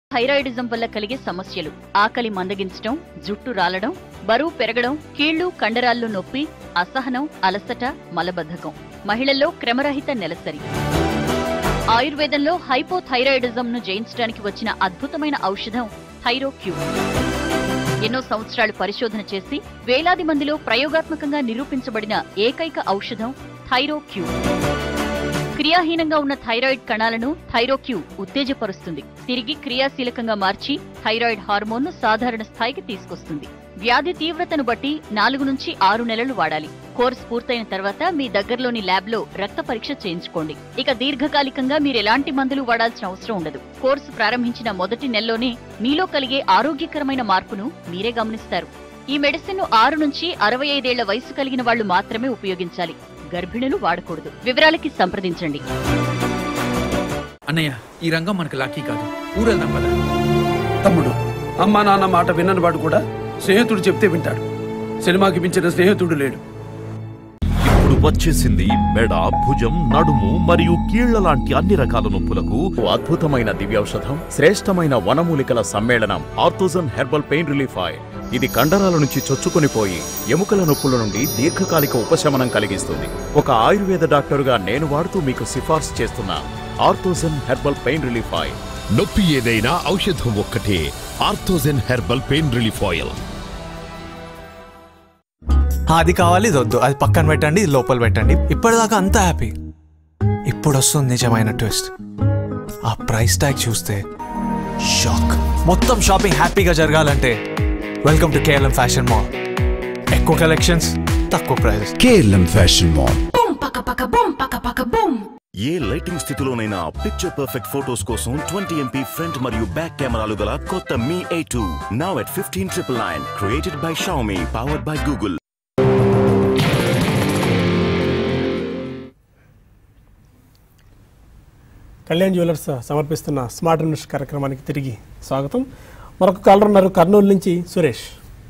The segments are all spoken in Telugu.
థైరాయిడిజం వల్ల కలిగే సమస్యలు ఆకలి మందగించడం జుట్టు రాలడం బరువు పెరగడం కీళ్లు కండరాల్లో నొప్పి అసహనం అలసట మలబద్ధకం మహిళల్లో క్రమరహిత నెలసరి ఆయుర్వేదంలో హైపోథైరాయిడిజంను జయించడానికి వచ్చిన అద్భుతమైన ఔషధం థైరోక్యూ ఎన్నో సంవత్సరాలు పరిశోధన చేసి వేలాది మందిలో ప్రయోగాత్మకంగా నిరూపించబడిన ఏకైక ఔషధం థైరోక్యూ క్రియాహీనంగా ఉన్న థైరాయిడ్ కణాలను థైరోక్యూ ఉత్తేజపరుస్తుంది తిరిగి క్రియాశీలకంగా మార్చి థైరాయిడ్ హార్మోన్ను సాధారణ స్థాయికి తీసుకొస్తుంది వ్యాధి తీవ్రతను బట్టి నాలుగు నుంచి ఆరు నెలలు వాడాలి కోర్స్ పూర్తయిన తర్వాత మీ దగ్గరలోని ల్యాబ్లో రక్త పరీక్ష చేయించుకోండి ఇక దీర్ఘకాలికంగా మీరు ఎలాంటి మందులు వాడాల్సిన అవసరం ఉండదు కోర్సు ప్రారంభించిన మొదటి నెలలోనే మీలో కలిగే ఆరోగ్యకరమైన మార్పును మీరే గమనిస్తారు ఈ మెడిసిన్ ఆరు నుంచి అరవై ఐదేళ్ల వయసు కలిగిన వాళ్లు మాత్రమే ఉపయోగించాలి గర్భిణులు వాడకూడదు వివరాలకి సంప్రదించండి అన్నయ్య ఈ రంగం మనకు లాకీ కాదు ఊరెళ్దాం పద తమ్ముడు అమ్మా నాన్న మాట విన్నని వాడు కూడా స్నేహితుడు చెప్తే వింటాడు సినిమాకి మించిన స్నేహితుడు లేడు ఇప్పుడు వచ్చేసింది మెడ భుజం నడుము మరియు కీళ్ల లాంటి అన్ని రకాల నొప్పులకు అద్భుతమైన దివ్యౌషధం శ్రేష్టమైన వనమూలికల సమ్మేళనం Orthogen herbal pain relief oil ఇది కండరాల నుంచి చొచ్చుకొని పోయి ఎముకల నొప్పుల నుండి దీర్ఘకాలిక ఉపశమనం కలిగిస్తుంది ఒక ఆయుర్వేద డాక్టరుగా నేను వాడుతూ మీకు సిఫార్సు చేస్తున్న Orthogen herbal pain relief oil నొప్పి ఏదైనా ఔషధం ఒక్కటే Orthogen herbal pain relief oil అది కావాలి ఇది వద్దు అది పక్కన పెట్టండి ఇది లోపల పెట్టండి ఇప్పటిదాకా అంతా హ్యాపీ ఇప్పుడు వస్తుంది నిజమైన ట్విస్ట్ ఆ ప్రైస్ ట్యాగ్ చూస్తే షాక్ మొత్తం షాపింగ్ హ్యాపీగా జరగాలంటే welcome to KLM fashion mall ఎక్కువ కలెక్షన్స్ తక్కువ ప్రైస్ కేఎల్ఎం ఫ్యాషన్ మాల్ ఏ లైటింగ్ స్థితిలోనైనా పిక్చర్ పర్ఫెక్ట్ ఫోటోస్ కోసం ట్వంటీ ఎంపీ ఫ్రంట్ మరియు బ్యాక్ కెమెరాలు గల కొత్త Mi A two now at fifteen triple nine created by Xiaomi powered by Google Kalyan jewellers సమర్పిస్తున్న స్మార్ట్ న్యూస్ కార్యక్రమానికి తిరిగి స్వాగతం మరొక కాలర్ ఉన్నారు కర్నూలు నుంచి Suresh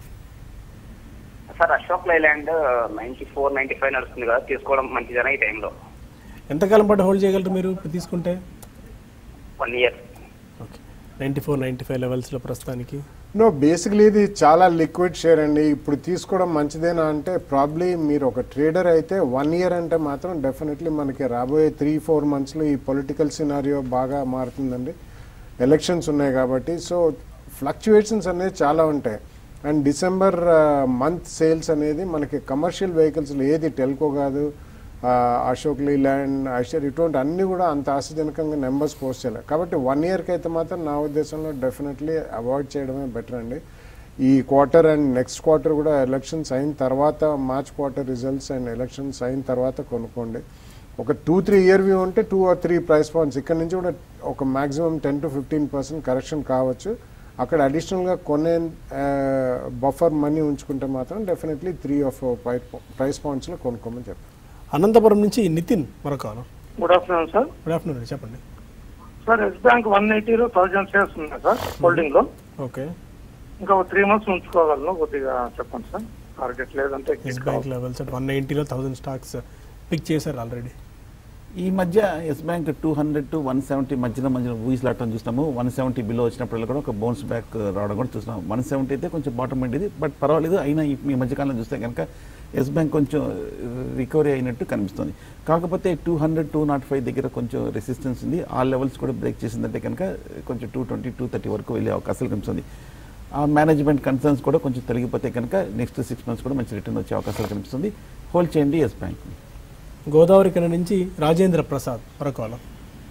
sir Ashok Leyland ninety four ninety five నడుస్తుంది కదా తీసుకోవడం మంచిదేనా ఈ టైంలో ఎంతకాలం పాటు హోల్డ్ చేయగలరు మీరు ఇప్పుడు తీసుకుంటే one year okay ninety four ninety five లెవెల్స్లో ప్రస్తుతానికి నో బేసిక్లీ ఇది చాలా లిక్విడ్ షేర్ అండి ఇప్పుడు తీసుకోవడం మంచిదేనా అంటే ప్రాబ్లీ మీరు ఒక ట్రేడర్ అయితే వన్ ఇయర్ అంటే మాత్రం డెఫినెట్లీ మనకి రాబోయే త్రీ ఫోర్ మంత్స్లో ఈ పొలిటికల్ సినారియో బాగా మారుతుందండి ఎలక్షన్స్ ఉన్నాయి కాబట్టి సో ఫ్లక్చువేషన్స్ అనేది చాలా ఉంటాయి అండ్ డిసెంబర్ మంత్ సేల్స్ అనేది మనకి కమర్షియల్ వెహికల్స్లో ఏది టెల్కో కాదు ఆ, అశోక్ లీలాండ్ ఐషర్ ఇటువంటి అన్ని కూడా అంత ఆశాజనకంగా నెంబర్స్ పోస్ట్ చేయలేదు కాబట్టి వన్ ఇయర్కి అయితే మాత్రం నా ఉద్దేశంలో డెఫినెట్లీ అవాయిడ్ చేయడమే బెటర్ అండి ఈ క్వార్టర్ అండ్ నెక్స్ట్ క్వార్టర్ కూడా ఎలక్షన్స్ అయిన తర్వాత March quarter results and elections అయిన తర్వాత కొనుక్కోండి ఒక టూ త్రీ ఇయర్ వ్యూ ఉంటే two or three price points ఇక్కడ నుంచి కూడా ఒక maximum ten to fifteen percent correction కావచ్చు అక్కడ అడిషనల్గా కొనే బఫర్ మనీ ఉంచుకుంటే మాత్రం డెఫినెట్లీ త్రీ ఆఫ్ ప్రైస్ పాయింట్స్లో కొనుక్కోమని చెప్పారు అనంతపురం నుంచి నితిన్ మరొక caller good afternoon sir good afternoon చెప్పండి సార్ ఎస్ బ్యాంక్ వన్ ఎయిటీలో థౌజండ్ షేర్స్ ఉన్నాయి సార్ హోల్డింగ్ లో ఓకే ఇంకా ఒక త్రీ మంత్స్ ఉంచుకోగలను కొద్దిగా చెప్పండి సార్ టార్గెట్ లేదంటే ఎస్ బ్యాంక్ లెవెల్స్ వన్ నైంటీలో థౌసండ్ స్టాక్స్ పిక్ చేశారు ఆల్రెడీ ఈ మధ్య yes bank two hundred to one seventy మధ్యలో మధ్యలో ఊహిస్లాటం చూస్తాము వన్ సెవెంటీ బిలో వచ్చినప్పుడు కూడా ఒక బౌన్స్ బ్యాక్ రావడం కూడా చూస్తున్నాం వన్ సెవెంటీ అయితే కొంచెం బాటం ఉండేది బట్ పర్వాలేదు అయినా ఈ ఈ మధ్యకాలంలో చూస్తే కనుక ఎస్ బ్యాంక్ కొంచెం రికవరీ అయినట్టు కనిపిస్తుంది కాకపోతే two hundred two naught five దగ్గర కొంచెం రెసిస్టెన్స్ ఉంది ఆ లెవెల్స్ కూడా బ్రేక్ చేసిందంటే కనుక కొంచెం టూ ట్వంటీ టూ థర్టీ వరకు వెళ్ళే అవకాశాలు కనిపిస్తుంది ఆ మేనేజ్మెంట్ కన్సర్న్స్ కూడా కొంచెం తొలగిపోతే కనుక నెక్స్ట్ సిక్స్ మంత్స్ కూడా మంచి రిటర్న్ వచ్చే అవకాశాలు కనిపిస్తుంది హోల్డ్ చేయండి ఎస్ బ్యాంక్ గోదావరి కన నుంచి రాజేంద్ర ప్రసాద్ మరొక కాలర్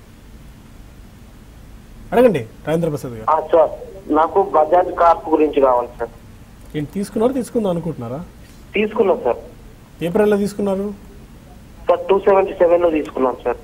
అడగండి రాజేంద్ర ప్రసాద్ గారు సార్ నాకు బజాజ్ కార్ప్ గురించి కావాలి సార్ ఏంటి తీసుకున్నారు తీసుకుందాం అనుకుంటున్నారా తీసుకున్నాం సార్ ఏప్రిల్లో తీసుకున్నారు సార్ టూ సెవెంటీ సెవెన్ లో తీసుకున్నాం సార్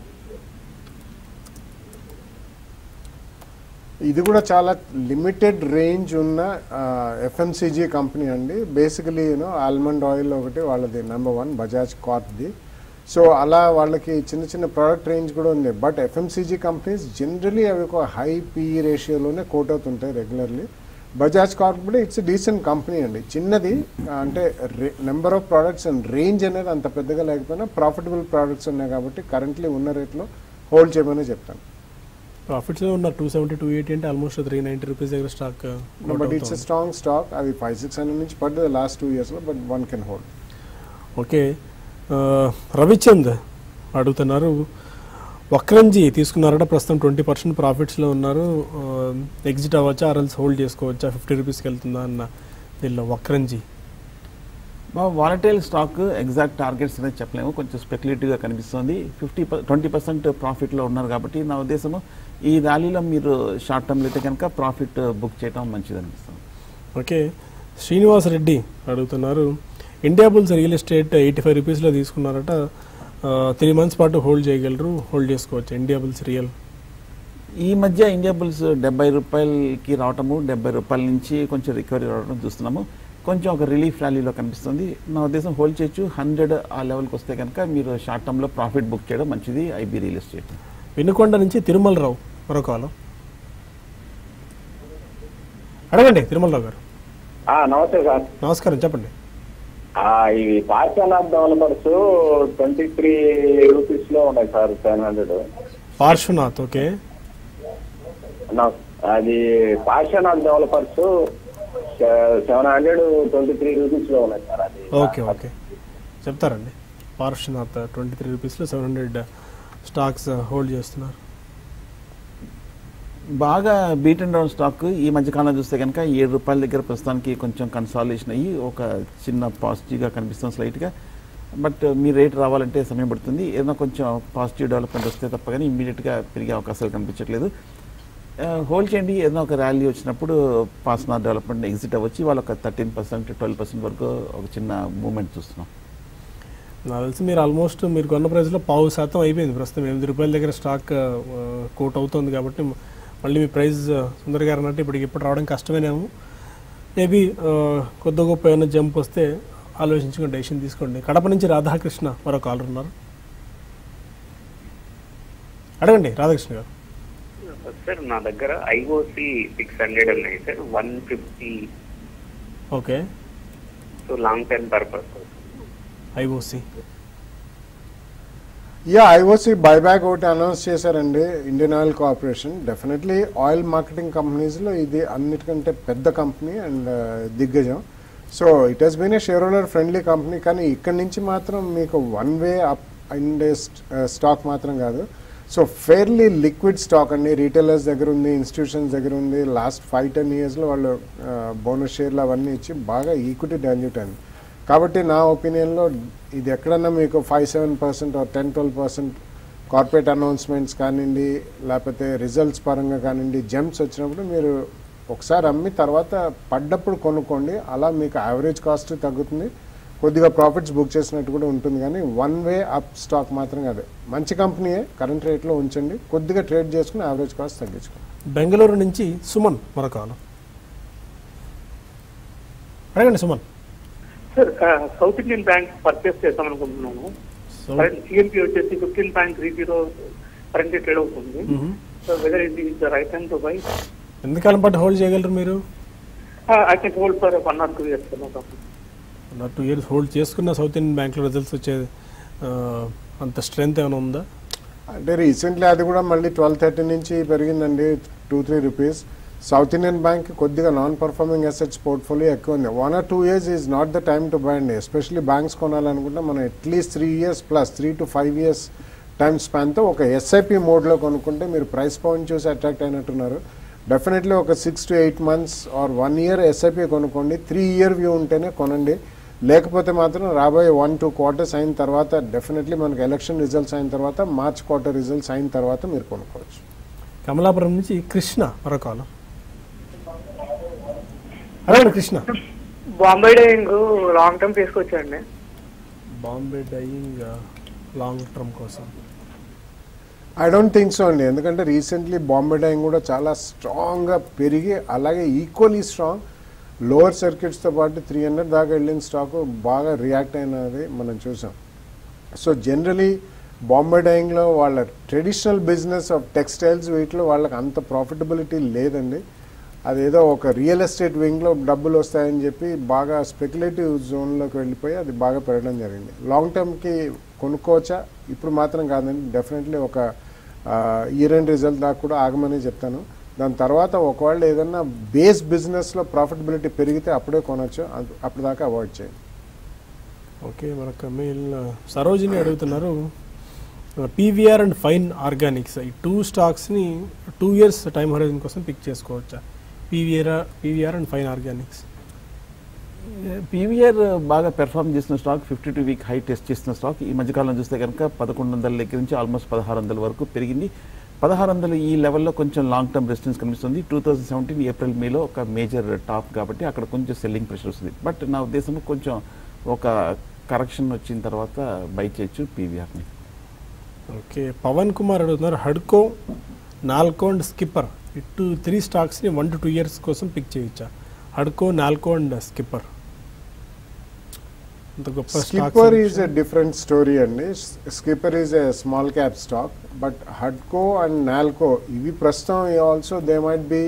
ఇది కూడా చాలా లిమిటెడ్ రేంజ్ ఉన్న ఎఫ్ఎంసీజీ కంపెనీ అండి బేసికలీ యూనో ఆల్మండ్ ఆయిల్ ఒకటి వాళ్ళది నెంబర్ వన్ బజాజ్ కార్ప్ది సో అలా వాళ్ళకి చిన్న చిన్న ప్రోడక్ట్ రేంజ్ కూడా ఉంది బట్ ఎఫ్ఎంసీజీ కంపెనీస్ జనరలీ అవి ఒక హై పీఈ రేషియోలోనే కోట్ అవుతుంటాయి రెగ్యులర్లీ బజాజ్ కార్ప్ కూడా ఇట్స్ డీసెంట్ కంపెనీ అండి చిన్నది అంటే number of products and range అనేది అంత పెద్దగా లేకపోయినా ప్రాఫిటబుల్ ప్రోడక్ట్స్ ఉన్నాయి కాబట్టి కరెంట్లీ ఉన్న రేట్లో హోల్డ్ చేయమని చెప్తాను ప్రాఫిట్స్లో ఉన్న టూ సెవెంటీ టూ ఎయిటీ అంటే ఆల్మోస్ట్ త్రీ నైంటీ రూపీస్ దగ్గర stock but it's a strong stock అది ఫైవ్ సిక్స్ హండ్రెడ్ నుంచి పడ్డది లాస్ట్ టూ ఇయర్స్లో but one can hold okay ఆ, రవిచంద్ అడుగుతున్నారు వక్రంజీ తీసుకున్నారట ప్రస్తుతం ట్వంటీ పర్సెంట్ ప్రాఫిట్స్లో ఉన్నారు ఎగ్జిట్ అవ్వచ్చా ఆర్ఎల్స్ హోల్డ్ చేసుకోవచ్చా ఫిఫ్టీ రూపీస్కి వెళ్తుందా అన్న దీనిలో వక్రంజీ మా వాలటైల్ స్టాక్ ఎగ్జాక్ట్ టార్గెట్స్ అనేది చెప్పలేము కొంచెం స్పెక్యులేటివ్గా కనిపిస్తుంది ఫిఫ్టీ ట్వంటీ పర్సెంట్ ప్రాఫిట్లో ఉన్నారు కాబట్టి నా ఉద్దేశము ఈ ర్యాలీలో మీరు షార్ట్ టర్మ్లో అయితే కనుక ప్రాఫిట్ బుక్ చేయడం మంచిది అనిపిస్తుంది ఓకే శ్రీనివాస్ రెడ్డి అడుగుతున్నారు India bulls real estate eighty five రూపీస్లో తీసుకున్నారట త్రీ మంత్స్ పాటు హోల్డ్ చేయగలరు హోల్డ్ చేసుకోవచ్చు ఇండియా బుల్స్ రియల్ ఈ మధ్య ఇండియా బుల్స్ డెబ్బై రూపాయలకి రావటము డెబ్బై రూపాయల నుంచి కొంచెం రికవరీ రావడం చూస్తున్నాము కొంచెం ఒక రిలీఫ్ ర్యాలీలో కనిపిస్తుంది నా ఉద్దేశం హోల్డ్ చేయొచ్చు హండ్రెడ్ ఆ లెవెల్కి వస్తే కనుక మీరు షార్ట్ టర్మ్లో ప్రాఫిట్ బుక్ చేయడం మంచిది ఐబీ రియల్ ఎస్టేట్ వినుకొండ నుంచి తిరుమలరావు మరో కాలం అడగండి తిరుమలరావు గారు నమస్తే సార్ నమస్కారం చెప్పండి ఆ, ఇవి Parsvnath developers twenty three rupees లో ఉన్నాయి sir seven hundred Parshvanath okay అది Parsvnath developers seven hundred twenty three rupees లో ఉన్నాయి సార్ అది ఓకే ఓకే చెప్తారండి పార్శ్వనాథ్ ట్వంటీ త్రీ రూపీస్లో సెవెన్ హండ్రెడ్ స్టాక్స్ హోల్డ్ చేస్తున్నారు బాగా బీట్ అండ్ డౌన్ స్టాక్ ఈ మధ్య కాలంలో చూస్తే కనుక ఏడు రూపాయల దగ్గర ప్రస్తుతానికి కొంచెం కన్సాలేషన్ అయ్యి ఒక చిన్న పాజిటివ్గా కనిపిస్తుంది స్లైట్గా బట్ మీ రేట్ రావాలంటే సమయం పడుతుంది ఏదైనా కొంచెం పాజిటివ్ డెవలప్మెంట్ వస్తే తప్ప కానీ ఇమ్మీడియట్గా పెరిగే అవకాశాలు కనిపించట్లేదు హోల్డ్ చేయండి ఏదైనా ఒక ర్యాలీ వచ్చినప్పుడు పాస్నార్ డెవలప్మెంట్ ఎగ్జిట్ అవ్వచ్చు వాళ్ళు ఒక థర్టీన్ పర్సెంట్ ట్వెల్వ్ పర్సెంట్ వరకు ఒక చిన్న మూమెంట్ చూస్తున్నాం నాకు తెలిసి మీరు ఆల్మోస్ట్ మీరు కొన్న ప్రైస్లో పావు శాతం అయిపోయింది ప్రస్తుతం ఎనిమిది రూపాయల దగ్గర స్టాక్ కోట్ అవుతుంది కాబట్టి మళ్ళీ మీ ప్రైస్ సుందర్ గారు అన్నట్టు ఇప్పటికి ఇప్పుడు రావడం కష్టమేనేమో మేబీ కొద్ది గొప్ప ఏమైనా జంప్ వస్తే ఆలోచించుకొని డెసిషన్ తీసుకోండి కడప నుంచి రాధాకృష్ణ మరో కాలర్ ఉన్నారు అడగండి రాధాకృష్ణ గారు సార్ నా దగ్గర ఐఓసి సిక్స్ హండ్రెడ్ ఉన్నాయి sir one fifty okay so long term purpose IOC yeah IOC buyback ఒకటి అనౌన్స్ చేశారండి Indian oil corporation definitely oil marketing కంపెనీస్లో ఇది అన్నిటికంటే పెద్ద కంపెనీ అండ్ దిగ్గజం so it has been a share holder friendly company కానీ ఇక్కడి నుంచి మాత్రం మీకు one way up and stock మాత్రం కాదు సో ఫెయిర్లీ లిక్విడ్ స్టాక్ అండి రీటైలర్స్ దగ్గర ఉంది ఇన్స్టిట్యూషన్స్ దగ్గర ఉంది లాస్ట్ ఫైవ్ టెన్ ఇయర్స్లో వాళ్ళు బోనస్ షేర్లు అవన్నీ ఇచ్చి బాగా ఈక్విటీ డైల్యూట్ అయింది కాబట్టి నా ఒపీనియన్లో ఇది ఎక్కడన్నా మీకు five seven percent ten twelve percent corporate announcements కానివ్వండి లేకపోతే రిజల్ట్స్ పరంగా కానివ్వండి జంప్స్ వచ్చినప్పుడు మీరు ఒకసారి అమ్మి తర్వాత పడ్డప్పుడు కొనుక్కోండి అలా మీకు యావరేజ్ కాస్ట్ తగ్గుతుంది కొద్దిగా ప్రాఫిట్స్ బుక్ చేసినట్టు కూడా ఉంటుంది కానీ వన్ వే అప్ స్టాక్ మాత్రం కాదు మంచి కంపెనీయే కరెంట్ రేట్లో ఉంచండి కొద్దిగా ట్రేడ్ చేసుకుని యావరేజ్ కాస్ట్ తగ్గించుకోండి బెంగళూరు నుంచి సుమన్ మరో కాలం అడగండి Suman sir south Indian bank purchase చేద్దాం అనుకుంటున్నాము సిఎంపీ వచ్చేసి fifteen point three zero current trade అవుతుంది so whether it is the right time to buy ఎంతకాలం పాటు హోల్డ్ చేయగలరు మీరు I can hold for one or two years నా టూ ఇయర్స్ హోల్డ్ చేసుకున్న సౌత్ ఇండియన్ బ్యాంక్లో రిజల్ట్స్ వచ్చే ఆ, అంత స్ట్రెంత్ ఏమైనా ఉందా అంటే రీసెంట్లీ అది కూడా మళ్ళీ ట్వెల్వ్ థర్టీ నుంచి పెరిగిందండి two three rupees south Indian bank కొద్దిగా నాన్ పర్ఫార్మింగ్ అసెట్స్ పోర్ట్ఫోలియో ఎక్కువ ఉంది one or two years is not the time to buy అండి ఎస్పెషలీ బ్యాంక్స్ కొనాలనుకుంటే మనం at least three years plus three to five years time స్పాన్తో ఒక ఎస్ఐపి మోడ్లో కొనుక్కుంటే మీరు ప్రైస్ పాయింట్ చూసి అట్రాక్ట్ అయినట్టున్నారు డెఫినెట్లీ ఒక six to eight months or one year SIP కొనుక్కోండి త్రీ ఇయర్ వ్యూ ఉంటేనే కొనండి లేకపోతే మాత్రం రాబోయే వన్ టూ క్వార్టర్స్ అయిన తర్వాత డెఫినెట్లీ మనకి ఎలక్షన్ రిజల్ట్స్ అయిన తర్వాత మార్చ్ క్వార్టర్ రిజల్ట్స్ అయిన తర్వాత మీరు కొనుక్కోవచ్చు కమలాపురం నుంచి కృష్ణ మరో కాలం అడగండి Krishna Bombay dyeing long term తీసుకొచ్చండి బాంబే డైయింగ్ లాంగ్ టర్మ్ కోసం ఐ డోంట్ థింక్ సో అండి ఎందుకంటే రీసెంట్లీ బాంబే డైయింగ్ కూడా చాలా స్ట్రాంగ్గా పెరిగి అలాగే ఈక్వలీ స్ట్రాంగ్ లోవర్ సర్క్యూట్స్తో పాటు త్రీ హండ్రెడ్ దాకా వెళ్ళిన స్టాక్ బాగా రియాక్ట్ అయినది మనం చూసాం సో జనరలీ బాంబే డైయింగ్లో వాళ్ళ ట్రెడిషనల్ బిజినెస్ ఆఫ్ టెక్స్టైల్స్ వీటిలో వాళ్ళకి అంత ప్రాఫిటబిలిటీ లేదండి అదేదో ఒక రియల్ ఎస్టేట్ వింగ్లో డబ్బులు వస్తాయని చెప్పి బాగా స్పెక్యులేటివ్ జోన్లోకి వెళ్ళిపోయి అది బాగా పెరగడం జరిగింది లాంగ్ టర్మ్కి కొనుక్కోవచ్చా ఇప్పుడు మాత్రం కాదండి డెఫినెట్లీ ఒక ఇయర్ ఎండ్ రిజల్ట్ దాకా కూడా ఆగమని చెప్తాను దాని తర్వాత ఒకవేళ ఏదన్నా బేస్ బిజినెస్లో ప్రాఫిటబిలిటీ పెరిగితే అప్పుడే కొనొచ్చు అప్- అప్పుడు దాకా అవాయిడ్ చేయండి ఓకే మరొక మెయిల్ సరోజిని అడుగుతున్నారు పీవీఆర్ అండ్ ఫైన్ ఆర్గానిక్స్ ఈ టూ స్టాక్స్ని టూ ఇయర్స్ టైం హోరైజన్ కోసం పిక్ చేసుకోవచ్చా PVR PVR and fine organics PVR బాగా పెర్ఫామ్ చేసిన stock fifty two week high test చేసిన స్టాక్ ఈ మధ్యకాలంలో చూస్తే కనుక పదకొండు వందల దగ్గర నుంచి ఆల్మోస్ట్ పదహారు వందల వరకు పెరిగింది పదహారు వందలు ఈ లెవెల్లో కొంచెం లాంగ్ టర్మ్ రెసిస్టెన్స్ కనిపిస్తుంది టూ థౌసండ్ సెవెంటీన్ ఏప్రిల్ మేలో ఒక మేజర్ టాప్ కాబట్టి అక్కడ కొంచెం సెల్లింగ్ ప్రెషర్ వస్తుంది బట్ నా ఉద్దేశం కొంచెం ఒక కరెక్షన్ వచ్చిన తర్వాత బై చేయొచ్చు పీవీఆర్ని ఓకే పవన్ కుమార్ అడుగుతున్నారు హడ్కో నాల్కో అండ్ స్కిప్పర్ ఈ టూ త్రీ స్టాక్స్ని వన్ టు టూ ఇయర్స్ కోసం పిక్ చేయొచ్చా హడ్కో నాల్కో అండ్ స్కిప్పర్ అంత గొప్ప Skipper is a different story అండి Skipper is a small cap stock but హడ్కో అండ్ నాల్కో ఇవి ప్రస్తుతం also they might be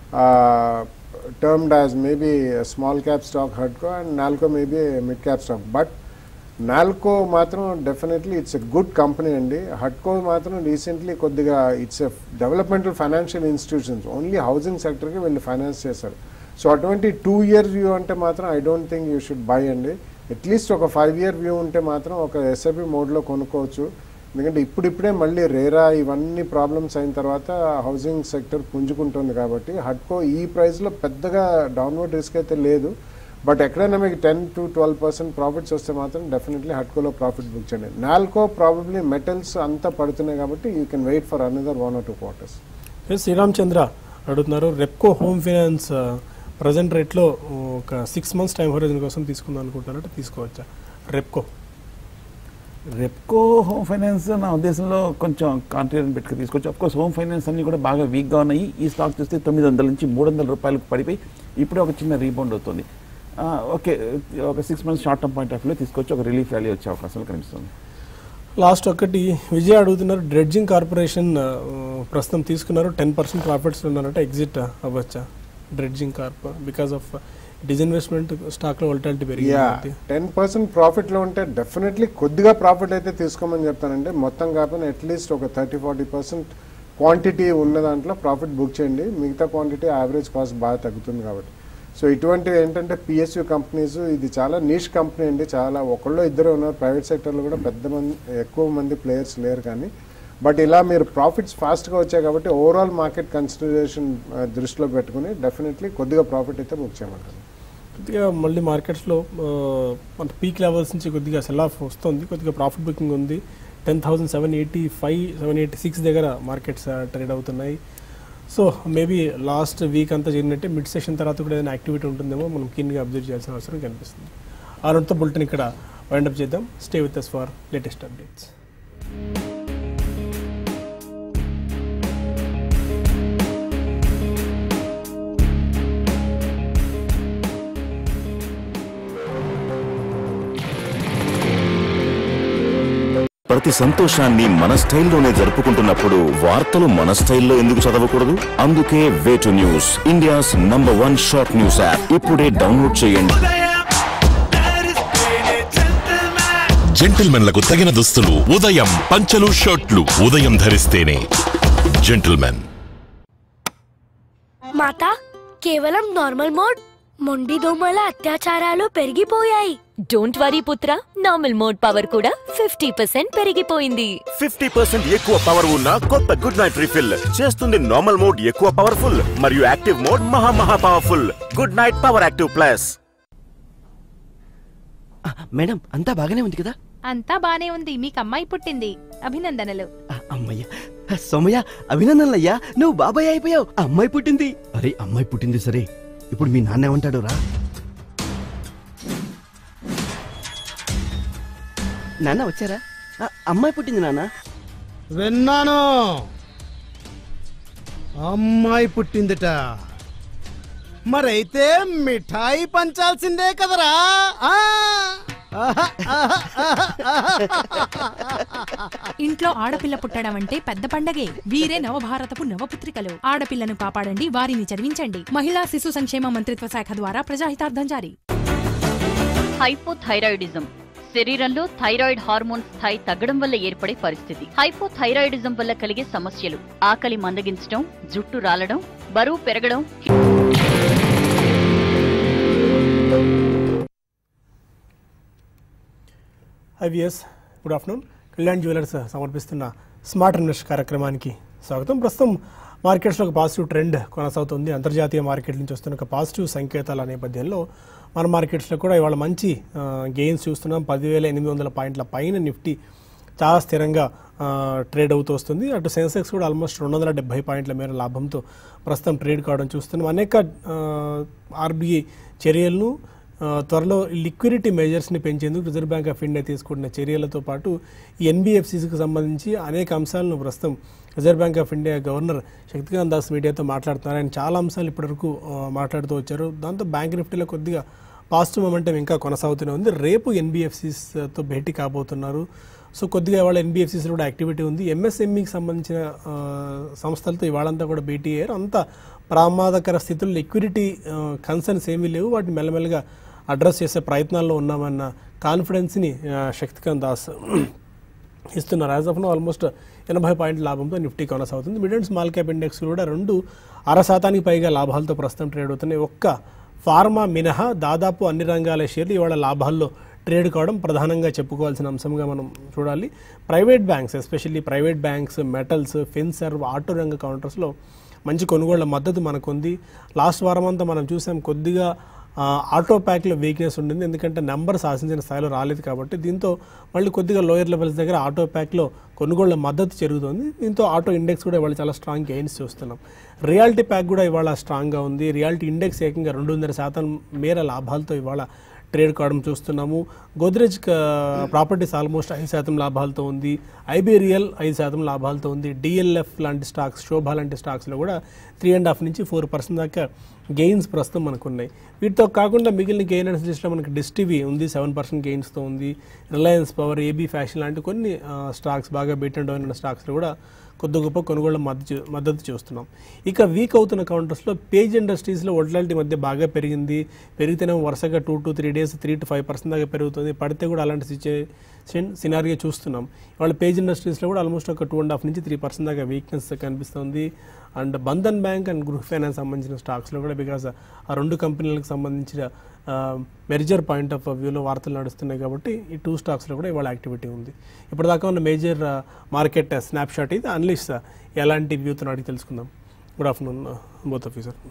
termed as maybe small cap stock హడ్కో and NALCO maybe mid cap stock but NALCO మాత్రం definitely it's a good company అండి హడ్కో మాత్రం రీసెంట్లీ కొద్దిగా it's a developmental financial institutions only housing సెక్టర్కి వీళ్ళు ఫైనాన్స్ చేశారు సో అటువంటి టూ ఇయర్ వ్యూ అంటే మాత్రం I don't think you should buy అండి అట్లీస్ట్ ఒక ఫైవ్ ఇయర్ వ్యూ ఉంటే మాత్రం ఒక ఎస్ఐపి మోడ్లో కొనుక్కోవచ్చు ఎందుకంటే ఇప్పుడిప్పుడే మళ్ళీ రేరా ఇవన్నీ ప్రాబ్లమ్స్ అయిన తర్వాత హౌసింగ్ సెక్టర్ పుంజుకుంటుంది కాబట్టి హడ్కో ఈ ప్రైస్లో పెద్దగా డౌన్వర్డ్ రిస్క్ అయితే లేదు బట్ ఎక్కడైనా మీకు ten to twelve percent profits వస్తే మాత్రం డెఫినెట్లీ హడ్కోలో ప్రాఫిట్ బుక్ చేయండి నాల్కో ప్రాబబ్లీ మెటల్స్ అంతా పడుతున్నాయి కాబట్టి you can wait for another one or two quarters Sriram Chandra అడుగుతున్నారు రెప్కో హోమ్ ఫైనాన్స్ ప్రజెంట్ రేట్లో ఒక సిక్స్ మంత్స్ టైం హోరైజన్ కోసం తీసుకుందాం అనుకుంటున్నారంటే తీసుకోవచ్చా రెప్కో రెప్కో హోమ్ ఫైనాన్స్ నా ఉద్దేశంలో కొంచెం కాన్ఫిడెంట్ పెట్టుకు తీసుకోవచ్చు కోర్స్ హోమ్ ఫైనాన్స్ అన్ని కూడా బాగా వీక్గా ఉన్నాయి ఈ స్టాక్ చూస్తే తొమ్మిది వందల నుంచి మూడు వందల రూపాయలకు పడిపోయి ఇప్పుడే ఒక చిన్న రీబౌండ్ అవుతుంది ఆ, ఓకే ఒక six months short term point of వ్యూలో తీసుకొచ్చి ఒక రిలీఫ్ వాల్యూ వచ్చే అవకాశాలు కనిపిస్తుంది లాస్ట్ ఒకటి విజయ్ అడుగుతున్నారు డ్రెడ్జింగ్ కార్పొరేషన్ ఆ, ప్రస్తుతం తీసుకున్నారు టెన్ పర్సెంట్ ప్రాఫిట్స్ ఉన్నారంటే ఎగ్జిట్ అవ్వచ్చా dredging corp because of disinvestment స్టాక్లో వోల్టాలిటీ యా పెరిగింది టెన్ పర్సెంట్ ప్రాఫిట్లో ఉంటే డెఫినెట్లీ కొద్దిగా ప్రాఫిట్ అయితే తీసుకోమని చెప్తానంటే మొత్తం కాకపోయినా అట్లీస్ట్ ఒక థర్టీ ఫార్టీ పర్సెంట్ క్వాంటిటీ ఉన్న దాంట్లో ప్రాఫిట్ బుక్ చేయండి మిగతా క్వాంటిటీ యావరేజ్ కాస్ట్ బాగా తగ్గుతుంది కాబట్టి సో ఇటువంటివి ఏంటంటే పిఎస్యూ కంపెనీస్ ఇది చాలా నీష్ కంపెనీ అండి చాలా ఒకళ్ళు ఇద్దరు ఉన్నారు ప్రైవేట్ సెక్టర్లో కూడా పెద్ద మంది ఎక్కువ మంది ప్లేయర్స్ లేరు కానీ బట్ ఇలా మీరు ప్రాఫిట్స్ ఫాస్ట్గా వచ్చాయి కాబట్టి ఓవరాల్ మార్కెట్ కన్సిడరేషన్ దృష్టిలో పెట్టుకుని డెఫినెట్లీ కొద్దిగా ప్రాఫిట్ అయితే బుక్ చేయమంటారు కొద్దిగా మళ్ళీ మార్కెట్స్లో మన పీక్ లెవెల్స్ నుంచి కొద్దిగా సెల్ ఆఫ్ వస్తుంది కొద్దిగా ప్రాఫిట్ బుకింగ్ ఉంది ten thousand seven eighty five seven eighty six దగ్గర మార్కెట్స్ ట్రేడ్ అవుతున్నాయి సో మేబీ లాస్ట్ వీక్ అంతా జరిగినట్టే మిడ్ సెషన్ తర్వాత కూడా ఏదైనా యాక్టివిటీ ఉంటుందేమో మనం కీన్గా అబ్జర్వ్ చేయాల్సిన అవసరం కనిపిస్తుంది ఆరుతో బులెటిన్ ఇక్కడ వైండప్ చేద్దాం stay with us for latest updates ప్రతి సంతోషాన్ని మన స్టైల్లోనే జరుపుకుంటున్నప్పుడు వార్తలు మన స్టైల్లో ఎందుకు చదవకూడదు అందుకే Way2News India's number one short news app ఇప్పుడే డౌన్లోడ్ చేయండి జెంటిల్మెన్లకు తగిన దుస్తులు ఉదయం పంచలు షర్ట్లు ఉదయం ధరిస్తేనే జెంటిల్మెన్ మాత కేవలం నార్మల్ మోడ్ మొండి దోమల అత్యాచారాలు పెరిగిపోయాయి డోంట్ వరీ పుత్ర నార్మల్ మోడ్ పవర్ కూడా ఫిఫ్టీ పర్సెంట్ పెరిగిపోయింది ఫిఫ్టీ పర్సెంట్ ఎక్కువ పవర్ ఉన్న కొత్త గుడ్ నైట్ రీఫిల్ చేస్తుంది నార్మల్ మోడ్ ఎక్కువ పవర్ఫుల్ మరియు యాక్టివ్ మోడ్ మహా మహా powerful good night power active plus madam అంతా బాగానే ఉంది కదా అంతా బానే ఉంది మీకు అమ్మాయి పుట్టింది అభినందనలు అమ్మయ్య సోమయ్య అభినందనలయ్యా నువ్వు బాబాయ్ అయిపోయావు అమ్మాయి పుట్టింది అరే అమ్మాయి పుట్టింది సరే ఇప్పుడు మీ నాన్న ఏమంటాడు రా నాన్న వచ్చారా ఆ, అమ్మాయి పుట్టింది నాన్న విన్నాను అమ్మాయి పుట్టిందిట మరైతే మిఠాయి పంచాల్సిందే కదరా ఆ! ఆహా, ఆహా, ఆహా, ఇంట్లో ఆడపిల్ల పుట్టడం అంటే పెద్ద పండగే వీరే నవభారతపు నవపుత్రికలు ఆడపిల్లను కాపాడండి వారిని చదివించండి మహిళా శిశు సంక్షేమ మంత్రిత్వ శాఖ ద్వారా ప్రజాహితార్థం జారీ హైపోథైరాయిడిజం శరీరంలో థైరాయిడ్ హార్మోన్ స్థాయి తగ్గడం వల్ల ఏర్పడే పరిస్థితి హైపోథైరాయిడిజం వల్ల కలిగే సమస్యలు ఆకలి మందగించడం జుట్టు రాలడం బరువు పెరగడం IVS good afternoon Kalyan jewellers సమర్పిస్తున్న స్మార్ట్ ఇన్వెస్ట్ కార్యక్రమానికి స్వాగతం ప్రస్తుతం మార్కెట్స్లో ఒక పాజిటివ్ ట్రెండ్ కొనసాగుతుంది అంతర్జాతీయ మార్కెట్ నుంచి వస్తున్న ఒక పాజిటివ్ సంకేతాల నేపథ్యంలో మన మార్కెట్స్లో కూడా ఇవాళ మంచి గెయిన్స్ చూస్తున్నాం పదివేల ఎనిమిది వందల పాయింట్ల పైన నిఫ్టీ చాలా స్థిరంగా ఆ, ట్రేడ్ అవుతూ వస్తుంది అటు సెన్సెక్స్ కూడా ఆల్మోస్ట్ రెండు వందల డెబ్బై పాయింట్ల మేర లాభంతో ప్రస్తుతం ట్రేడ్ కావడం చూస్తున్నాం అనేక ఆర్బీఐ చర్యలను ఆ, త్వరలో లిక్విడిటీ మెజర్స్ని పెంచేందుకు రిజర్వ్ బ్యాంక్ ఆఫ్ ఇండియా తీసుకుంటున్న చర్యలతో పాటు ఈ ఎన్బిఎఫ్సిస్కి సంబంధించి అనేక అంశాలను ప్రస్తుతం Reserve Bank of India governor Shaktikanta Das మీడియాతో మాట్లాడుతున్నారు ఆయన చాలా అంశాలు ఇప్పటివరకు ఆ, మాట్లాడుతూ వచ్చారు దాంతో బ్యాంక్ నిఫ్టీలో కొద్దిగా పాజిటివ్ మొమెంటం ఇంకా కొనసాగుతూనే ఉంది రేపు ఎన్బిఎఫ్సిస్తో భేటీ కాబోతున్నారు సో కొద్దిగా ఇవాళ ఎన్బిఎఫ్సిస్ కూడా యాక్టివిటీ ఉంది ఎంఎస్ఎంఈకి సంబంధించిన ఆ, సంస్థలతో ఇవాళంతా కూడా భేటీ అయ్యారు అంత ప్రమాదకర స్థితుల్లో లిక్విడిటీ కన్సర్న్స్ ఏమీ లేవు వాటిని మెల్లమెల్లగా అడ్రస్ చేసే ప్రయత్నాల్లో ఉన్నామన్న కాన్ఫిడెన్స్ని ఆ, శక్తికాంత్ దాస్ ఇస్తున్నారు యాజ్ ఆఫ్ నో ఆల్మోస్ట్ ఎనభై పాయింట్ల లాభంతో నిఫ్టీ కొనసాగుతుంది mid and small cap index కూడా రెండు అర శాతానికి పైగా లాభాలతో ప్రస్తుతం ట్రేడ్ అవుతున్నాయి ఒక్క ఫార్మా మినహా దాదాపు అన్ని రంగాల షేర్లు ఇవాళ లాభాల్లో ట్రేడ్ కావడం ప్రధానంగా చెప్పుకోవాల్సిన అంశంగా మనం చూడాలి private banks especially private banks metals finserv auto రంగ కౌంటర్స్లో మంచి కొనుగోళ్ల మద్దతు మనకు ఉంది లాస్ట్ వారం అంతా మనం చూసాం కొద్దిగా ఆ, ఆటో ప్యాక్లో వీక్నెస్ ఉండింది ఎందుకంటే నెంబర్స్ ఆశించిన స్థాయిలో రాలేదు కాబట్టి దీంతో మళ్ళీ కొద్దిగా లోయర్ లెవెల్స్ దగ్గర ఆటో ప్యాక్లో కొనుగోళ్ల మద్దతు జరుగుతుంది దీంతో ఆటో ఇండెక్స్ కూడా ఇవాళ చాలా స్ట్రాంగ్ గెయిన్స్ చూస్తున్నాం రియాలిటీ ప్యాక్ కూడా ఇవాళ స్ట్రాంగ్గా ఉంది రియాలిటీ ఇండెక్స్ ఏకంగా రెండున్నర శాతం మేర లాభాలతో ఇవాళ ట్రేడ్ కావడం చూస్తున్నాము గోద్రేజ్ ప్రాపర్టీస్ ఆల్మోస్ట్ ఐదు శాతం లాభాలతో ఉంది ఐబీరియల్ ఐదు శాతం లాభాలతో ఉంది డిఎల్ఎఫ్ లాంటి స్టాక్స్ శోభా లాంటి స్టాక్స్లో కూడా త్రీ అండ్ హాఫ్ నుంచి ఫోర్ పర్సెంట్ దాకా గెయిన్స్ ప్రస్తుతం మనకు ఉన్నాయి వీటితో కాకుండా మిగిలిన గెయినర్స్ లిస్ట్లో మనకి డిస్టివి ఉంది సెవెన్ పర్సెంట్ గెయిన్స్తో ఉంది రిలయన్స్ పవర్ ఏబీ ఫ్యాషన్ లాంటి కొన్ని ఆ, స్టాక్స్ బాగా బీట్ అండ్ డౌన్ అయిన స్టాక్స్లో కూడా కొద్ది గొప్ప కొనుగోళ్ల మద్దతు మద్దతు చూస్తున్నాం ఇక వీక్ అవుతున్న కౌంటర్స్లో పేజ్ ఇండస్ట్రీస్లో వడ్లాలిటీ మధ్య బాగా పెరిగింది పెరిగితేనే వరుసగా two to three days three to five percent దాకా పెరుగుతుంది పడితే కూడా అలాంటి సిచ్యువేషన్ సినారియో చూస్తున్నాం ఇవాళ పేజ్ ఇండస్ట్రీస్లో కూడా ఆల్మోస్ట్ ఒక టూ అండ్ హాఫ్ నుంచి త్రీ పర్సెంట్ దాకా వీక్నెస్ కనిపిస్తుంది and Bandhan bank and Gruh finance సంబంధించిన స్టాక్స్లో కూడా బికాస్ ఆ రెండు కంపెనీలకు సంబంధించిన మెర్జర్ పాయింట్ ఆఫ్ వ్యూలో వార్తలు నడుస్తున్నాయి కాబట్టి ఈ టూ స్టాక్స్లో కూడా ఇవాళ యాక్టివిటీ ఉంది ఇప్పటిదాకా ఉన్న మేజర్ మార్కెట్ స్నాప్ షాట్ ఇది అన్లిస్ట్ ఎలాంటి వ్యూతో అడిగి తెలుసుకుందాం good afternoon both of sir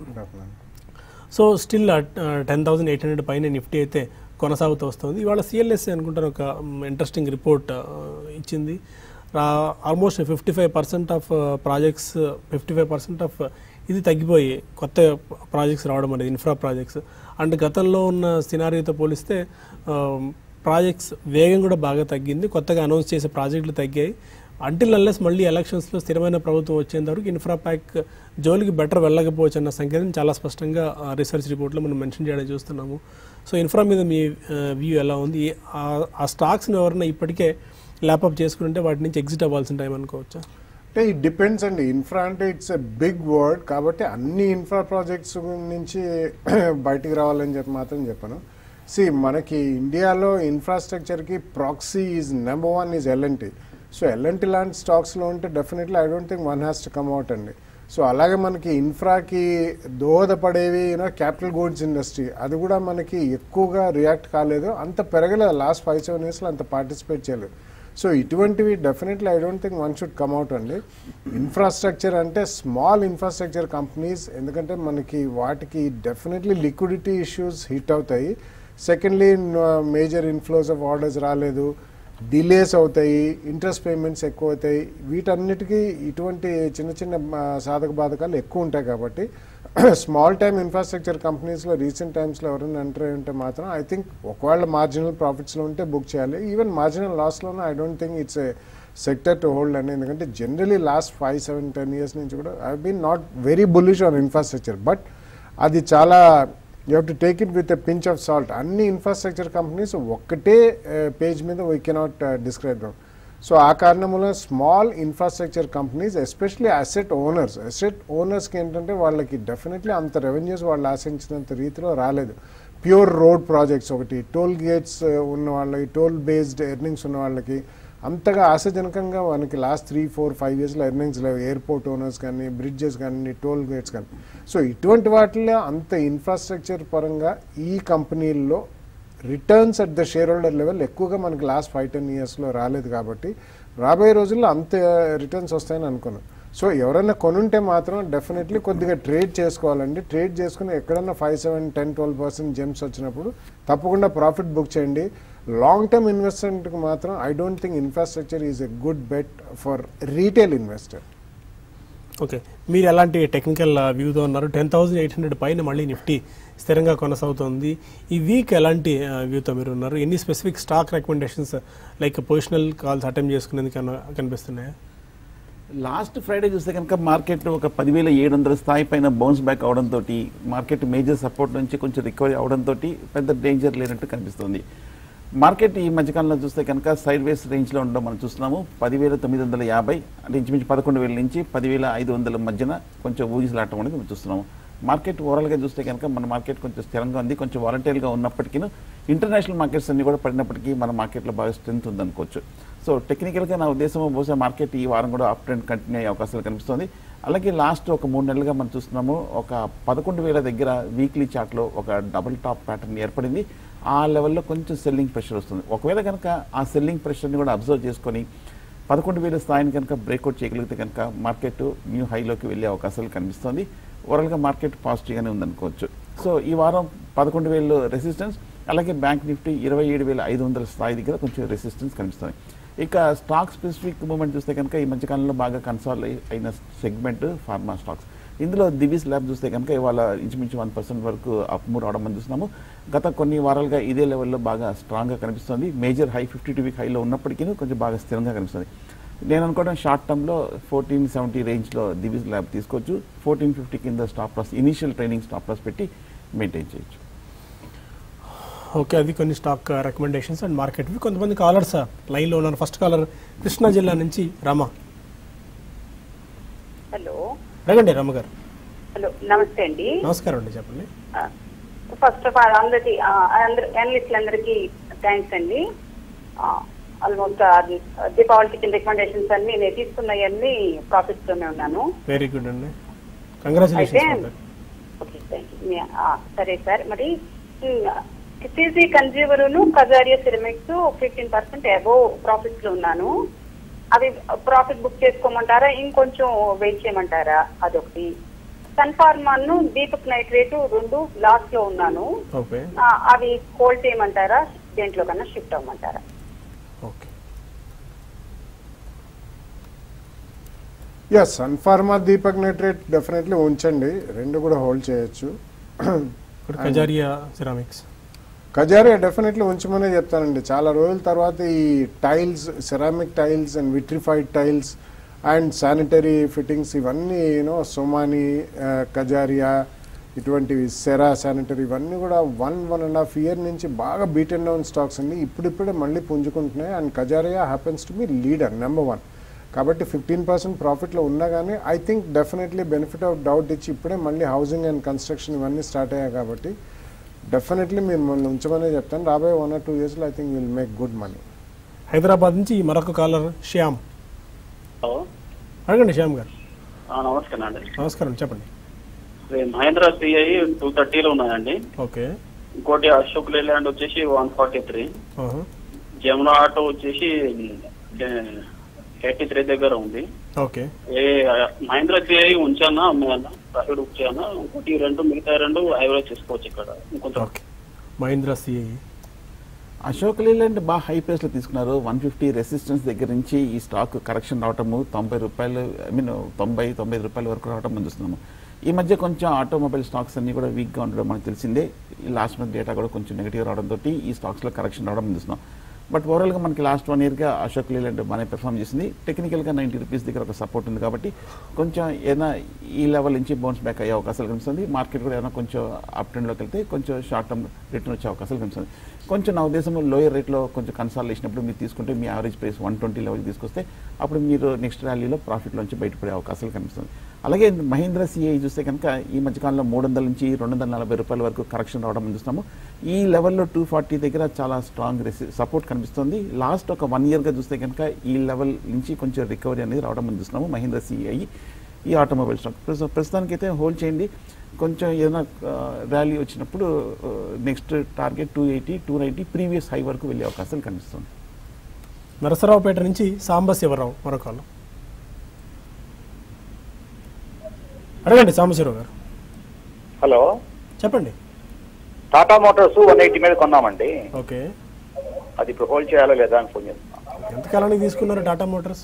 so still ten thousand eight hundred పైన నిఫ్టీ అయితే కొనసాగుతూ వస్తుంది ఇవాళ సిఎల్ఎస్ఏ అనుకుంటాను ఒక ఇంట్రెస్టింగ్ రిపోర్ట్ ఇచ్చింది almost fifty five percent of projects fifty five percent of ఇది తగ్గిపోయి కొత్త ప్రాజెక్ట్స్ రావడం అనేది ఇన్ఫ్రా ప్రాజెక్ట్స్ అండ్ గతంలో ఉన్న సినారియోతో పోలిస్తే ప్రాజెక్ట్స్ వేగం కూడా బాగా తగ్గింది కొత్తగా అనౌన్స్ చేసే ప్రాజెక్టులు తగ్గాయి అంటిల్ అన్లెస్ మళ్ళీ ఎలక్షన్స్లో స్థిరమైన ప్రభుత్వం వచ్చేంత వరకు ఇన్ఫ్రా ప్యాక్ జోలికి బెటర్ వెళ్ళకపోవచ్చు అన్న సంకేతం చాలా స్పష్టంగా రీసెర్చ్ రిపోర్ట్లో మనం మెన్షన్ చేయడం చూస్తున్నాము సో ఇన్ఫ్రా మీద మీ వ్యూ ఎలా ఉంది ఆ- ఆ స్టాక్స్ని ఎవరైనా ఇప్పటికే ల్యాపప్ చేసుకుంటే వాటి నుంచి ఎగ్జిట్ అవ్వాల్సిన టైం అనుకోవచ్చా అంటే ఇట్ డిపెండ్స్ అండి ఇన్ఫ్రా అంటే ఇట్స్ ఎ బిగ్ వర్డ్ కాబట్టి అన్ని ఇన్ఫ్రా ప్రాజెక్ట్స్ నుంచి బయటికి రావాలని చెప్పి మాత్రం చెప్పాను సి మనకి ఇండియాలో ఇన్ఫ్రాస్ట్రక్చర్కి proxy is number one is LNT so LNT లాంటి స్టాక్స్లో ఉంటే definitely I don't think one has to come out అండి సో అలాగే మనకి ఇన్ఫ్రాకి దోహదపడేవి యూనో క్యాపిటల్ గూడ్స్ ఇండస్ట్రీ అది కూడా మనకి ఎక్కువగా రియాక్ట్ కాలేదు అంత పెరగలేదు లాస్ట్ ఫైవ్ సెవెన్ ఇయర్స్లో అంత పార్టిసిపేట్ చేయలేదు సో ఇటువంటివి definitely I don't think one should come out అండి ఇన్ఫ్రాస్ట్రక్చర్ అంటే స్మాల్ ఇన్ఫ్రాస్ట్రక్చర్ కంపెనీస్ ఎందుకంటే మనకి వాటికి డెఫినెట్లీ లిక్విడిటీ ఇష్యూస్ హిట్ అవుతాయి secondly major inflows of orders రాలేదు డిలేస్ అవుతాయి ఇంట్రెస్ట్ పేమెంట్స్ ఎక్కువ అవుతాయి వీటన్నిటికీ ఇటువంటి చిన్న చిన్న ఆ, సాధక బాధకాలు ఎక్కువ ఉంటాయి కాబట్టి స్మాల్ టైమ్ ఇన్ఫ్రాస్ట్రక్చర్ కంపెనీస్లో రీసెంట్ టైమ్స్లో ఎవరైనా ఎంటర్ అయి ఉంటే మాత్రం ఐ థింక్ ఒకవేళ మార్జినల్ ప్రాఫిట్స్లో ఉంటే బుక్ చేయాలి ఈవెన్ మార్జినల్ లాస్లోనే I don't think it's a sector to hold అని ఎందుకంటే generally last five seven ten years నుంచి కూడా I been not very bullish on infrastructure but అది చాలా you have to take it with a pinch of salt అన్ని ఇన్ఫ్రాస్ట్రక్చర్ కంపెనీస్ ఒక్కటే పేజ్ మీద we cannot describe them so ఆ కారణం వల్ల small infrastructure companies especially asset owners asset ఓనర్స్కి ఏంటంటే వాళ్ళకి డెఫినెట్లీ అంత రెవెన్యూస్ వాళ్ళు ఆశించినంత రీతిలో రాలేదు ప్యూర్ రోడ్ ప్రాజెక్ట్స్ ఒకటి టోల్ గేట్స్ ఉన్న వాళ్ళకి టోల్ బేస్డ్ ఎర్నింగ్స్ ఉన్న వాళ్ళకి అంతగా ఆశాజనకంగా మనకి లాస్ట్ త్రీ ఫోర్ ఫైవ్ ఇయర్స్లో ఎర్నింగ్స్ లేవు ఎయిర్పోర్ట్ ఓనర్స్ కానీ బ్రిడ్జెస్ కానీ టోల్ గేట్స్ కానీ సో ఇటువంటి వాటిలో అంత ఇన్ఫ్రాస్ట్రక్చర్ పరంగా ఈ కంపెనీల్లో returns at the shareholder level ఎక్కువగా మనకి లాస్ట్ ఫైవ్ టెన్ ఇయర్స్లో రాలేదు కాబట్టి రాబోయే రోజుల్లో అంత రిటర్న్స్ వస్తాయని అనుకున్నాను సో ఎవరైనా కొనుంటే మాత్రం డెఫినెట్లీ కొద్దిగా ట్రేడ్ చేసుకోవాలండి ట్రేడ్ చేసుకుని ఎక్కడన్నా five seven ten twelve percent gems వచ్చినప్పుడు తప్పకుండా ప్రాఫిట్ బుక్ చేయండి లాంగ్ టర్మ్ ఇన్వెస్ట్మెంట్కి మాత్రం I don't think infrastructure is a good bet for retail investor okay మీరు ఎలాంటి టెక్నికల్ వ్యూతో ఉన్నారు టెన్ థౌసండ్ ఎయిట్ హండ్రెడ్ పైన మళ్ళీ నిఫ్టీ స్థిరంగా కొనసాగుతోంది ఈ వీక్ ఎలాంటి వ్యూతో మీరు ఉన్నారు ఎన్ని specific stock recommendations like positional calls attempt చేసుకునేందుకు కన- కనిపిస్తున్నాయా లాస్ట్ ఫ్రైడే చూస్తే కనుక మార్కెట్ ఒక పదివేల ఏడు వందల స్థాయి పైన బౌన్స్ బ్యాక్ అవడంతో మార్కెట్ మేజర్ సపోర్ట్ నుంచి కొంచెం రికవరీ అవడంతో పెద్ద డేంజర్ లేనట్టు కనిపిస్తుంది మార్కెట్ ఈ మధ్యకాలంలో చూస్తే కనుక సైడ్ వేస్ రేంజ్లో ఉండడం మనం చూస్తున్నాము పదివేల తొమ్మిది వందల యాభై అంటే ఇంచుమించు పదకొండు వేల నుంచి పదివేల ఐదు వందల మధ్యన కొంచెం ఊగిసలాటం అనేది మనం చూస్తున్నాము మార్కెట్ ఓవరాల్గా చూస్తే కనుక మన మార్కెట్ కొంచెం స్థిరంగా ఉంది కొంచెం వాలంటైల్గా ఉన్నప్పటికీ ఇంటర్నేషనల్ మార్కెట్స్ అన్ని కూడా పడినప్పటికీ మన మార్కెట్లో బాగా స్ట్రెంత్ ఉందనుకోవచ్చు సో టెక్నికల్గా నా ఉద్దేశం బహుశా మార్కెట్ ఈ వారం కూడా అప్ ట్రెండ్ కంటిన్యూ అయ్యే అవకాశాలు కనిపిస్తుంది అలాగే లాస్ట్ ఒక మూడు నెలలుగా మనం చూస్తున్నాము ఒక పదకొండు వేల దగ్గర వీక్లీ చార్ట్లో ఒక డబుల్ టాప్ ప్యాటర్న్ ఏర్పడింది ఆ లెవెల్లో కొంచెం సెల్లింగ్ ప్రెషర్ వస్తుంది ఒకవేళ కనుక ఆ సెల్లింగ్ ప్రెషర్ని కూడా అబ్జర్వ్ చేసుకొని పదకొండు వేల స్థాయిని కనుక బ్రేక్అవుట్ చేయగలిగితే కనుక మార్కెట్ న్యూ హైలోకి వెళ్ళే అవకాశాలు కనిపిస్తుంది ఓవరాల్గా మార్కెట్ పాజిటివ్గానే ఉందనుకోవచ్చు సో ఈ వారం పదకొండు వేలు రెసిస్టెన్స్ అలాగే బ్యాంక్ నిఫ్టీ ఇరవై ఏడు వేల ఐదు వందల స్థాయి దగ్గర కొంచెం రెసిస్టెన్స్ కనిపిస్తుంది ఇక స్టాక్ స్పెసిఫిక్ మూమెంట్ చూస్తే కనుక ఈ మధ్యకాలంలో బాగా కన్సాల్ అయిన సెగ్మెంట్ ఫార్మా స్టాక్స్ ఇందులో దివిస్ ల్యాబ్ చూస్తే కనుక ఇవాళ ఇంచుమించు వన్ పర్సెంట్ వరకు అప్మూవ్ అవడం మనం చూస్తున్నాము గత కొన్ని వారాలుగా ఇదే లెవెల్లో బాగా స్ట్రాంగ్గా కనిపిస్తుంది major high fifty two week హైలో ఉన్నప్పటికీ కొంచెం బాగా స్థిరంగా కనిపిస్తుంది నేను అనుకోవడం షార్ట్ టర్మ్లో ఫోర్టీన్ సెవెంటీ రేంజ్లో దివిస్ ల్యాబ్ తీసుకోవచ్చు ఫోర్టీన్ ఫిఫ్టీ కింద stop loss initial training stop loss పెట్టి మెయింటైన్ చేయొచ్చు ఓకే అది కొన్ని స్టాక్ రికమెండేషన్స్ అండ్ మార్కెట్ కొంతమంది కాలర్స్ లైన్లో ఉన్నారు ఫస్ట్ కాలర్ కృష్ణా జిల్లా నుంచి రమ హలో అడగండి రమ గారు హలో నమస్తే అండి నమస్కారం అండి చెప్పండి ఫస్ట్ ఆఫ్ ఆల్ అందరికి అందరు అనలిస్టులందరికీ థ్యాంక్స్ అండి ఆల్మోస్ట్ దీపావళికి రికమెండేషన్స్ అన్ని నేను తీసుకున్నవన్నీ ప్రాఫిట్స్ లోనే ఉన్నాను వెరీ గుడ్ అండి కంగ్రాచులేషన్స్ అయితే ఓకే థ్యాంక్ యూ సరే సార్ మరి సిసి కన్జ్యూమర్ను Kajaria ceramics fifteen percent above profits లో ఉన్నాను అవి ప్రాఫిట్ బుక్ చేసుకోమంటారా ఇంకొంచెం వెయిట్ చేయమంటారా అదొకటి సన్ఫార్మాను దీపక్ నైట్రేట్ రెండు లాస్ట్ లో ఉన్నాను ఓకే ఆ, అవి హోల్డ్ చేయమంటారా దేంట్లో కన్నా షిఫ్ట్ అవ్వమంటారా yes Sun Pharma Deepak nitrite definitely ఉంచండి రెండు కూడా హోల్డ్ చేయొచ్చు ఇప్పుడు కజారియా సిరామిక్స్ కజారియా డెఫినెట్లీ ఉంచమనే చెప్తానండి చాలా రోజుల తర్వాత ఈ tiles ceramic tiles and vitrified tiles and sanitary fittings ఇవన్నీ యూనో సోమాని ఆ, కజారియా ఇటువంటివి సెరా శానిటరీ ఇవన్నీ కూడా one one and half year నుంచి బాగా బీట్ అండ్ డౌన్ స్టాక్స్ అండి ఇప్పుడిప్పుడే మళ్ళీ పుంజుకుంటున్నాయి and Kajaria happens to be leader number one కాబట్టి ఫిఫ్టీన్ పర్సెంట్ ప్రాఫిట్లో ఉన్నా కానీ I think definitely benefit of doubt ఇచ్చి ఇప్పుడే మళ్ళీ హౌసింగ్ అండ్ కన్స్ట్రక్షన్ ఇవన్నీ స్టార్ట్ అయ్యాయి కాబట్టి డెఫినెట్లీ మీరు మొన్న ఉంచమనే చెప్తాను రాబోయే వన్ ఆర్ టూ ఇయర్స్లో I think will make good money Hyderabad నుంచి మరొక కాలర్ శ్యామ్ హలో అడగండి శ్యామ్ గారు ఆ, నమస్కారం అండి నమస్కారం చెప్పండి ఇది మహేంద్ర సిఐ టూ థర్టీలో ఉన్నాయండి ఓకే ఇంకోటి అశోక్ లేలాండ్ వచ్చేసి వన్ ఫార్టీ త్రీ ఆహా. జమునా ఆటో వచ్చేసి ఎయిటీ త్రీ దగ్గర ఉంది ఓకే ఏ మహేంద్ర సిఐ ఉంచానా అమ్మాయన్నా ప్రాఫిట్ బుక్ చేయనా ఇంకోటి ఈ రెండు మిగతా రెండు యావరేజ్ చేసుకోవచ్చు ఇక్కడ ఇంకొంచెం మహీంద్రా సిఐ అశోక్ లేలాండ్ బాగా హై ప్రైస్లో తీసుకున్నారు వన్ ఫిఫ్టీ రెసిస్టెన్స్ దగ్గర నుంచి ఈ స్టాక్ కరెక్షన్ రావటము తొంభై రూపాయలు ఐ మీన్ తొంభై తొంభై ఐదు రూపాయల వరకు రావటం మనం చూస్తున్నాము ఈ మధ్య కొంచెం ఆటోమొబైల్ స్టాక్స్ అన్ని కూడా వీక్గా ఉండడం మనకు తెలిసిందే ఈ లాస్ట్ మంత్ డేటా కూడా కొంచెం నెగిటివ్ రావడంతో ఈ స్టాక్స్లో కరెక్షన్ రావడం మనం చూస్తున్నాం బట్ ఓవరాల్గా మనకి లాస్ట్ వన్ ఇయర్గా అశోక్ లేలాండ్ బాగానే పెర్ఫామ్ చేసింది టెక్నికల్గా నైంటీ రూపీస్ దగ్గర ఒక సపోర్ట్ ఉంది కాబట్టి కొంచెం ఏదైనా ఈ లెవెల్ నుంచి బౌన్స్ బ్యాక్ అయ్యే అవకాశాలు కనిపిస్తుంది మార్కెట్ కూడా ఏదైనా కొంచెం అప్ ట్రెండ్లోకి వెళ్తే కొంచెం షార్ట్ టర్మ్ రిటర్న్ వచ్చే అవకాశాలు కనిపిస్తుంది కొంచెం నా ఉద్దేశంలో లోయర్ రేట్లో కొంచెం కన్సాల్ చేసినప్పుడు మీరు తీసుకుంటే మీ average price one twenty level తీసుకొస్తే అప్పుడు మీరు నెక్స్ట్ ర్యాలీలో ప్రాఫిట్లోంచి బయటపడే అవకాశాలు కనిపిస్తుంది అలాగే మహీంద్రా సిఐ చూస్తే కనుక ఈ మధ్యకాలంలో మూడు వందల నుంచి రెండు వందల నలభై రూపాయల వరకు కరెక్షన్ రావడం మనం చూస్తున్నాము ఈ లెవెల్లో టూ ఫార్టీ దగ్గర చాలా స్ట్రాంగ్ సపోర్ట్ కనిపిస్తుంది లాస్ట్ ఒక వన్ ఇయర్గా చూస్తే కనుక ఈ లెవెల్ నుంచి కొంచెం రికవరీ అనేది రావడం మనం చూస్తున్నాము మహీంద్రా సిఐ ఈ ఆటోమొబైల్ స్టాక్ ప్రస్తుతం ప్రస్తుతానికి అయితే హోల్డ్ చేయండి కొంచెం ఏదైనా ర్యాలీ వచ్చినప్పుడు next target two eighty two ninety previous high వరకు వెళ్ళే అవకాశాలు కనిపిస్తుంది నరసరావుపేట నుంచి సాంబశివరావు మరొక కాలం అడగండి సాంబశివరావు గారు హలో చెప్పండి టాటా మోటార్స్ వన్ ఎయిటీ మీద కొన్నామండి ఓకే అది ఇప్పుడు హోల్డ్ చేయాలా లేదా అని ఫోన్ చేస్తున్నాను ఎంతకాలానికి తీసుకున్నారు Tata motors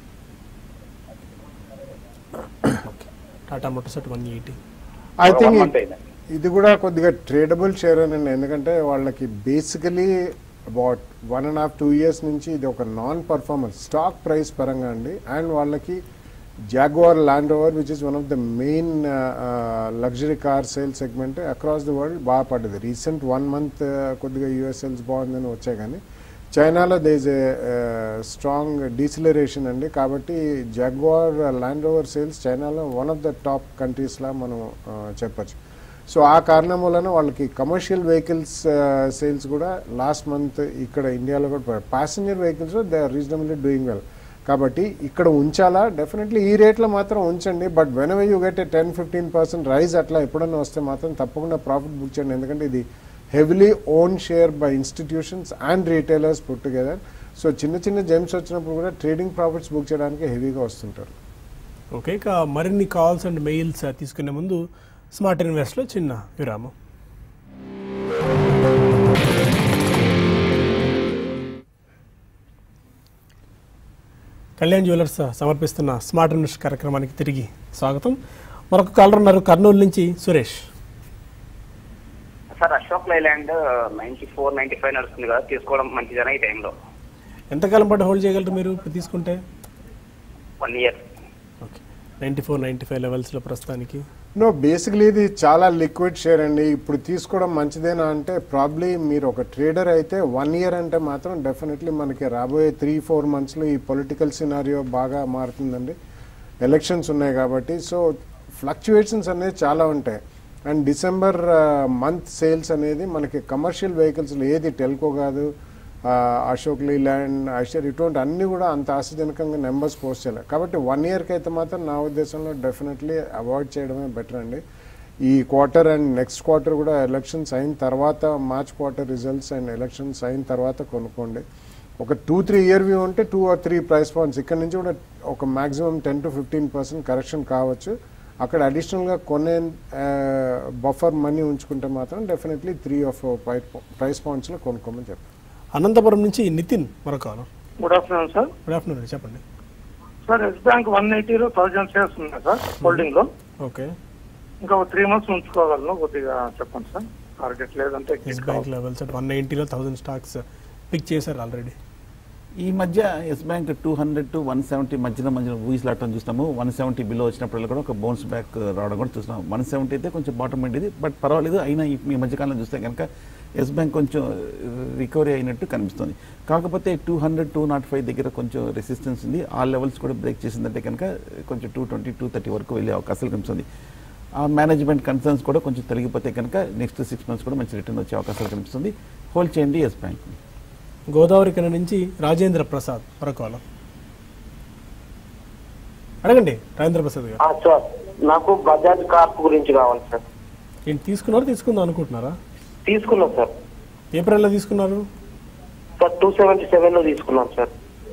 Tata motors at one eighty I ఒక థింక్ one month అయింది. ఇది కూడా కొద్దిగా ట్రేడబుల్ షేర్ అనండి ఎందుకంటే వాళ్ళకి basically about one and half two years నుంచి ఇది ఒక నాన్ పర్ఫార్మెన్స్ స్టాక్ ప్రైస్ పరంగా అండి అండ్ వాళ్ళకి Jaguar Land Rover which is one of the main luxury car sale segment across the world బాగా పడ్డది రీసెంట్ వన్ మంత్ కొద్దిగా యూఎస్ఎల్స్ బాగుందని వచ్చాయి కానీ చైనాలో they is a strong deceleration అండి కాబట్టి జగ్వార్ ల్యాండ్ ఓవర్ సేల్స్ చైనాలో వన్ ఆఫ్ ద టాప్ కంట్రీస్లా మనం uh, చెప్పొచ్చు సో ఆ కారణం వలన వాళ్ళకి కమర్షియల్ వెహికల్స్ సేల్స్ కూడా లాస్ట్ మంత్ ఇక్కడ ఇండియాలో కూడా passenger vehicles they are reasonably doing well కాబట్టి ఇక్కడ ఉంచాలా డెఫినెట్లీ ఈ రేట్లో మాత్రం ఉంచండి but whenever you get a ten fifteen percent rise అట్లా ఎప్పుడన్నా వస్తే మాత్రం తప్పకుండా ప్రాఫిట్ బుక్ చేయండి ఎందుకంటే ఇది heavily own share by institutions and retailers put together so చిన్న చిన్న జెమ్స్ వచ్చినప్పుడు కూడా ట్రేడింగ్ ప్రాఫిట్స్ బుక్ చేయడానికి హెవీగా వస్తుంటారు ఓకే ఇక మరిన్ని కాల్స్ అండ్ మెయిల్స్ తీసుకునే ముందు స్మార్ట్ ఇన్వెస్ట్లో చిన్న విరామం కళ్యాణ్ జ్యువెలర్స్ సమర్పిస్తున్న స్మార్ట్ ఇన్వెస్ట్ కార్యక్రమానికి తిరిగి స్వాగతం మరొక కాలర్ ఉన్నారు కర్నూలు నుంచి Suresh sir Ashok Leyland ninety four ninety five నడుస్తుంది కదా తీసుకోవడం మంచిదేనా ఈ టైంలో ఎంతకాలం పాటు హోల్డ్ చేయగలరు మీరు ఇప్పుడు తీసుకుంటే one year ninety four ninety five లెవెల్స్లో ప్రస్తుతానికి నో బేసిక్లీ ఇది చాలా లిక్విడ్ షేర్ అండి ఇప్పుడు తీసుకోవడం మంచిదేనా అంటే ప్రాబ్లీ మీరు ఒక ట్రేడర్ అయితే వన్ ఇయర్ అంటే మాత్రం డెఫినెట్లీ మనకి రాబోయే త్రీ ఫోర్ మంత్స్లో ఈ పొలిటికల్ సినారియో బాగా మారుతుందండి ఎలక్షన్స్ ఉన్నాయి కాబట్టి సో ఫ్లక్చువేషన్స్ అనేది చాలా ఉంటాయి అండ్ డిసెంబర్ మంత్ సేల్స్ అనేది మనకి కమర్షియల్ వెహికల్స్లో ఏది టెల్కో కాదు ఆ, అశోక్ లీలాండ్ ఐషర్ ఇటువంటి అన్ని కూడా అంత ఆశాజనకంగా నెంబర్స్ పోస్ట్ చేయలేదు కాబట్టి వన్ ఇయర్కి అయితే మాత్రం నా ఉద్దేశంలో డెఫినెట్లీ అవాయిడ్ చేయడమే బెటర్ అండి ఈ క్వార్టర్ అండ్ నెక్స్ట్ క్వార్టర్ కూడా ఎలక్షన్స్ అయిన తర్వాత March quarter results and elections అయిన తర్వాత కొనుక్కోండి ఒక టూ త్రీ ఇయర్ వ్యూ ఉంటే two or three price points ఇక్కడ నుంచి కూడా ఒక maximum ten to fifteen percent correction కావచ్చు అక్కడ అడిషనల్గా కొనే బఫర్ మనీ ఉంచుకుంటే మాత్రం డెఫినెట్లీ త్రీ ఆఫ్ ప్రైస్ పాయింట్స్లో కొనుక్కోమని చెప్పారు అనంతపురం నుంచి నితిన్ మరొక caller good afternoon sir good afternoon చెప్పండి సార్ ఎస్ బ్యాంక్ వన్ ఎయిటీలో థౌజండ్ షేర్స్ ఉన్నాయి సార్ హోల్డింగ్ లో ఓకే ఇంకా త్రీ మంత్స్ ఉంచుకోగలను కొద్దిగా చెప్పండి సార్ టార్గెట్ లేదంటే yes bank levels at one నైంటీలో థౌసండ్ స్టాక్స్ పిక్ చేశారు ఆల్రెడీ ఈ మధ్య yes bank two hundred to one seventy మధ్యన మధ్యన ఊహిస్లాటం చూస్తాము వన్ సెవెంటీ బిలో వచ్చినప్పుడు కూడా ఒక బౌన్స్ బ్యాక్ రావడం కూడా చూస్తున్నాం వన్ సెవెంటీ అయితే కొంచెం బాటం ఉండేది బట్ పర్వాలేదు అయినా ఈ మీ మధ్యకాలంలో చూస్తే కనుక ఎస్ బ్యాంక్ కొంచెం రికవరీ అయినట్టు కనిపిస్తుంది కాకపోతే two hundred two naught five దగ్గర కొంచెం రెసిస్టెన్స్ ఉంది ఆ లెవెల్స్ కూడా బ్రేక్ చేసిందంటే కనుక కొంచెం టూ ట్వంటీ టూ థర్టీ వరకు వెళ్ళే అవకాశాలు కనిపిస్తుంది ఆ మేనేజ్మెంట్ కన్సర్న్స్ కూడా కొంచెం తొలగిపోతే కనుక నెక్స్ట్ సిక్స్ మంత్స్ కూడా మంచి రిటర్న్ వచ్చే అవకాశాలు కనిపిస్తుంది హోల్డ్ చేయండి ఎస్ బ్యాంక్ గోదావరి కన నుంచి రాజేంద్ర ప్రసాద్ మరొక కాలర్ అడగండి రాజేంద్ర ప్రసాద్ గారు ఆ, సార్ నాకు బజాజ్ కార్ప్ గురించి కావాలి సార్ ఏంటి తీసుకున్నారు తీసుకుందాం అనుకుంటున్నారా తీసుకున్నాం సార్ ఏప్రిల్లో తీసుకున్నారు సార్ టూ సెవెంటీ సెవెన్ లో తీసుకున్నాం సార్